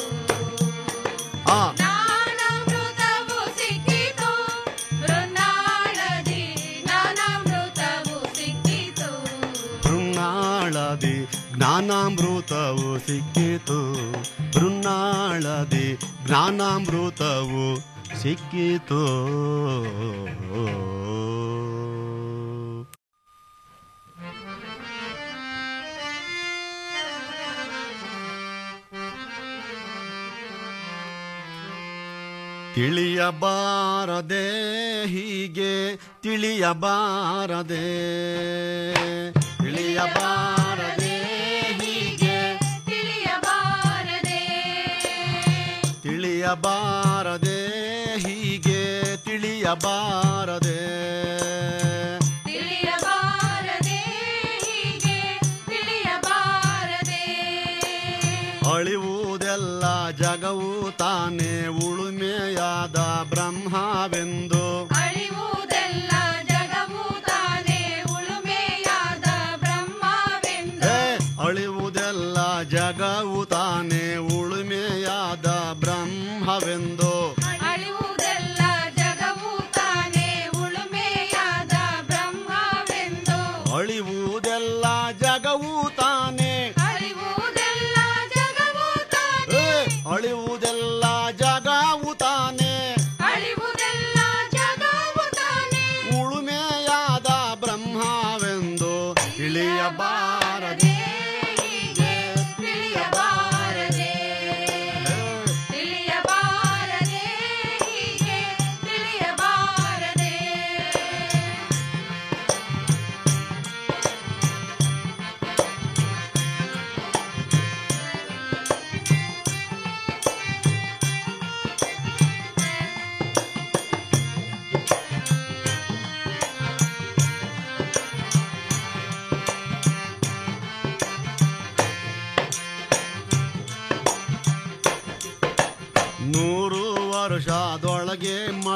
ಆ ಜ್ಞಾನಾಮೃತವು ಸಿಕ್ಕಿತು ಹೃನ್ನಾಳದಿ ಜ್ಞಾನಾಮೃತವು ಸಿಕ್ಕಿತು ಬೃನ್ನಾಳದಿ ಜ್ಞಾನಾಮೃತವು ಸಿಕ್ಕಿತು ಬೃನ್ನಾಳದಿ ಜ್ಞಾನಾಮೃತವು ಸಿಕ್ಕಿತು ತಿಳಿಯಬಾರದೆ ಹೀಗೆ ತಿಳಿಯಬಾರದೆ ತಿಳಿಯಬಾರದೆ ಹೀಗೆ ತಿಳಿಯಬಾರದೆ ತಿಳಿಯಬಾರದೆ ಹೀಗೆ ತಿಳಿಯಬಾರದೆ ತಿಳಿಯಬಾರದೆ ಹೀಗೆ ತಿಳಿಯಬಾರದೆ ಅಳಿವುದೆಲ್ಲ ಜಗವು ತಾನೇ ಉಳುಮೆಯಾದ ಬ್ರಹ್ಮವೆಂದು ಅಳಿವುದೆಲ್ಲ ಜಗವು ತಾನೇ ಉಳುಮೆಯಾದ ಬ್ರಹ್ಮವೆಂದು ಹೇ ಅಳಿವುದೆಲ್ಲ ಜಗವು ತಾನೇ ಉಳುಮೆಯಾದ ಬ್ರಹ್ಮವೆಂದು ಅಳಿವುದೆಲ್ಲ ಜಗವು ತಾನೇ ಉಳುಮೆಯಾದ ಬ್ರಹ್ಮವೆಂದು ಅಳಿವುದೆಲ್ಲ ಜಗವು ತಾನೇ ಅಳಿವುದೆಲ್ಲ ಜಗವು ತಾನೇ ಏ, ಅಳಿವುದೆಲ್ಲ ಜಗವು ತಾನೇ ಅಳಿವುದೆಲ್ಲ ಜಗವು ತಾನೇ ಉಳುಮೆಯಾದ ಬ್ರಹ್ಮವೆಂದು ತಿಳಿಯಬಾರದೆ ಹೀಗೆ ತಿಳಿಯಬಾರದೆ ತಿಳಿಯಬಾರದೆ ಹೀಗೆ ತಿಳಿಯಬಾರದೆ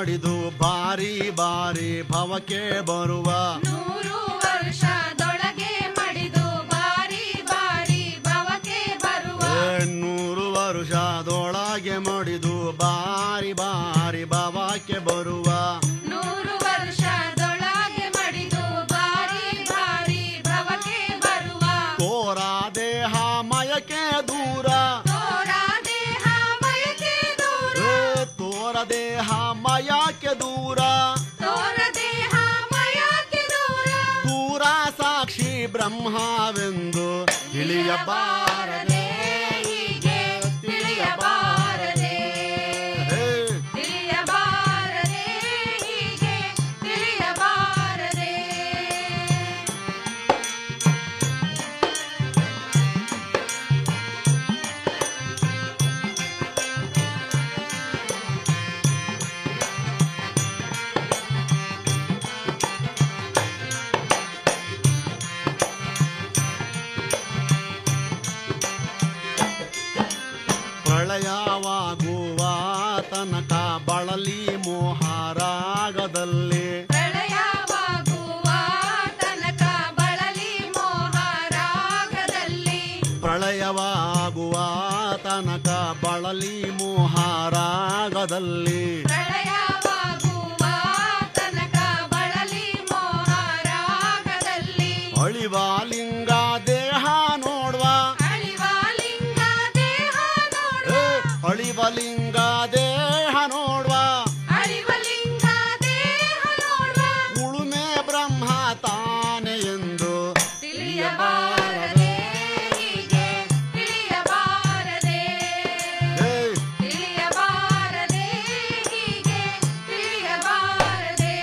ಮಡಿದು ಬಾರಿ ಬಾರಿ ಭವಕ್ಕೆ ಬರುವ ನೂರು ವರ್ಷದೊಳಗೆ ಮಡಿದು ಬಾರಿ ಬಾರಿ ಭವಕ್ಕೆ ಬರುವ ನೂರು ವರ್ಷದೊಳಗೆ ಮಡಿದು ಬಾರಿ ಬಾರಿ ಭವಕ್ಕೆ ಬರುವ ನೂರು ವರ್ಷದೊಳಗೆ ಮಡಿದು ಬಾರಿ ಬಾರಿ ಭವಕ್ಕೆ ಬರುವ ತೋರ ದೇಹ ಮಯಕ್ಕೆ ದೂರ ತೋರ ದೇಹ ಮಯಕ್ಕೆ ದೂರ ಏ, ತೋರ ದೇಹ ಮಯಕ್ಕೆ ದೂರ ತೋರ ದೇಹ ಮಯಕ್ಕೆ ದೂರ ದೂರ ಸಾಕ್ಷಿ ಬ್ರಹ್ಮವೆಂದು ತಿಳಿಯಬಾರದೆ ಹೀಗೆ ತಿಳಿಯಬಾರದೆ ಹೇ, ತಿಳಿಯಬಾರದೆ ಹೀಗೆ ತಿಳಿಯಬಾರದೆ ಪ್ರಳಯವಾಗುವ ತನಕ ಬಳಲಿ ಮೋಹರಾಗದಲ್ಲಿ ಪ್ರಳಯವಾಗುವ ತನಕ ಬಳಲಿ ಮೋಹರಾಗದಲ್ಲಿ ಪ್ರಳಯವಾಗುವ ತನಕ ಬಳಲಿ ಮೋಹರಾಗದಲ್ಲಿ ಪ್ರಳಯವಾಗುವ ತನಕ ಬಳಲಿ ಮೋಹರಾಗದಲ್ಲಿ ಅಳಿವ ಲಿಂಗ ದೇಹ ನೋಡುವ ಅಳಿವ ಲಿಂಗ ದೇಹ ನೋಡುವ ಏ, ಅಳಿವ ಲಿಂಗ ದೇಹ ನೋಡುವ ಅಳಿವ ಲಿಂಗ ದೇಹ ನೋಡುವ ಉಳುಮೆ ಬ್ರಹ್ಮ ತಾನೆ ಎಂದು ತಿಳಿಯಬಾರದೆ ಹೀಗೆ ತಿಳಿಯಬಾರದೆ ಏ, ತಿಳಿಯಬಾರದೆ ಹೀಗೆ ತಿಳಿಯಬಾರದೆ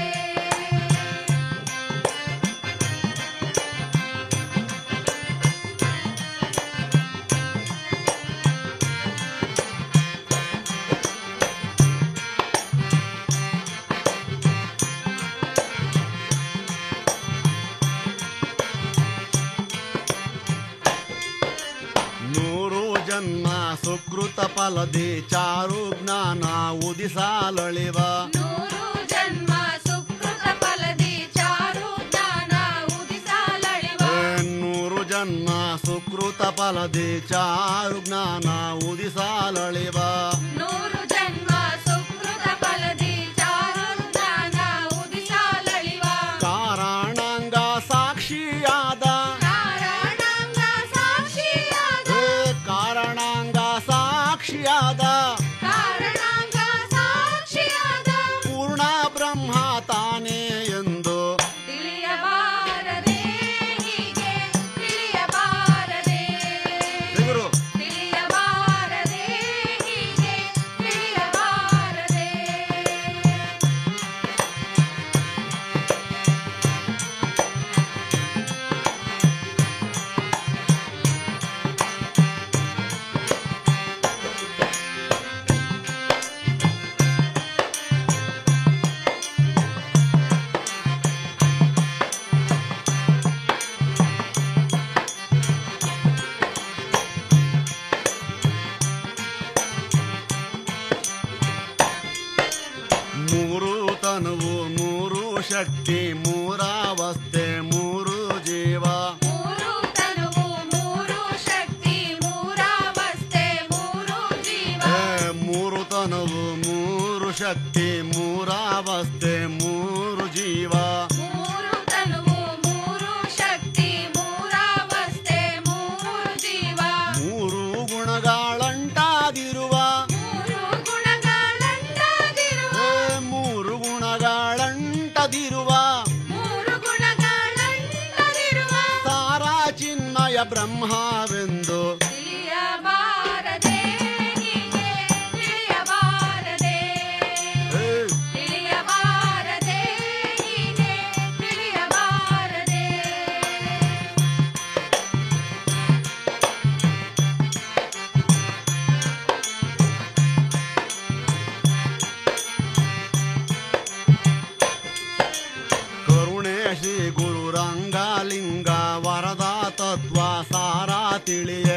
ನೂರು ಜನ್ಮ ಸುಕೃತ ಫಲದಿ ಚಾರು ಜ್ಞಾನ ಉದಿಸಾಲಳಿವ ನೂರು ಜನ್ಮ ಸುಕೃತ ಫಲದಿ ಚಾರು ಜ್ಞಾನ ಉದಿಸಾಲಳಿವ ಏ, ನೂರು ಜನ್ಮ ಸುಕೃತ ಫಲದಿ ಚಾರು ಜ್ಞಾನ ಉದಿಸಾಲಳಿವ ನೂರು ಜನ್ಮ ಸುಕೃತ ಫಲದಿ ಚಾರು ಜ್ಞಾನ ಉದಿಸಾಲಳಿವ ಕಾರಣಾಂಗ ಸಾಕ್ಷಿಯಾದ ಕಾರಣಾಂಗ ಸಾಕ್ಷಿಯಾದ ಏ, ಕಾರಣಾಂಗ ಸಾಕ್ಷಿಯಾದ ಕಾರಣಾಂಗ ಸಾಕ್ಷಿಯಾದ ಪೂರ್ಣ ಬ್ರಹ್ಮ ತಾನೇ ಎಂದು ತಿಳಿಯಬಾರದೆ ಹೀಗೆ ತಿಳಿಯಬಾರದೆ ಗುರು ತಿಳಿಯಬಾರದೆ ಹೀಗೆ ತಿಳಿಯಬಾರದೆ ಮೂರು ತನುವು ಮೂರು ಶಕ್ತಿ ಮೂರಾವಸ್ಥೆ ಮೂರು ಜೀವ ಮೂರು ತನುವು ಮೂರು ಶಕ್ತಿ ಮೂರಾವಸ್ಥೆ ಮೂರು ಜೀವ ಏ, ಮೂರು ತನುವು ಮೂರು ಶಕ್ತಿ ಮೂರಾವಸ್ಥೆ ಮೂರು ಜೀವ ಮೂರು ತನುವು ಮೂರು ಶಕ್ತಿ ಮೂರಾವಸ್ಥೆ ಮೂರು ಜೀವ ಮೂರು ಗುಣಗಳಂಟಾದಿರುವ ಮೂರು ಗುಣಗಳಂಟಾದಿರುವ ಏ, ಮೂರು ಗುಣಗಳಂಟದಿರುವ ಮೂರು ಗುಣಗಳಂಟಾದಿರುವ ಸಾರಾ ಚಿನ್ಮಯ ಬ್ರಹ್ಮವೆಂದು ತಿಳಿಯಬಾರದೆ ಹೀಗೆ ತಿಳಿಯಬಾರದೆ ಏ, ತಿಳಿಯಬಾರದೆ ಹೀಗೆ ತಿಳಿಯಬಾರದೆ ಕರುಣೆ ಶ್ರೀ ಗುರು ರಂಗಲಿಂಗ ವರದ ತತ್ವ ಸಾರ ತಿಳಿಯ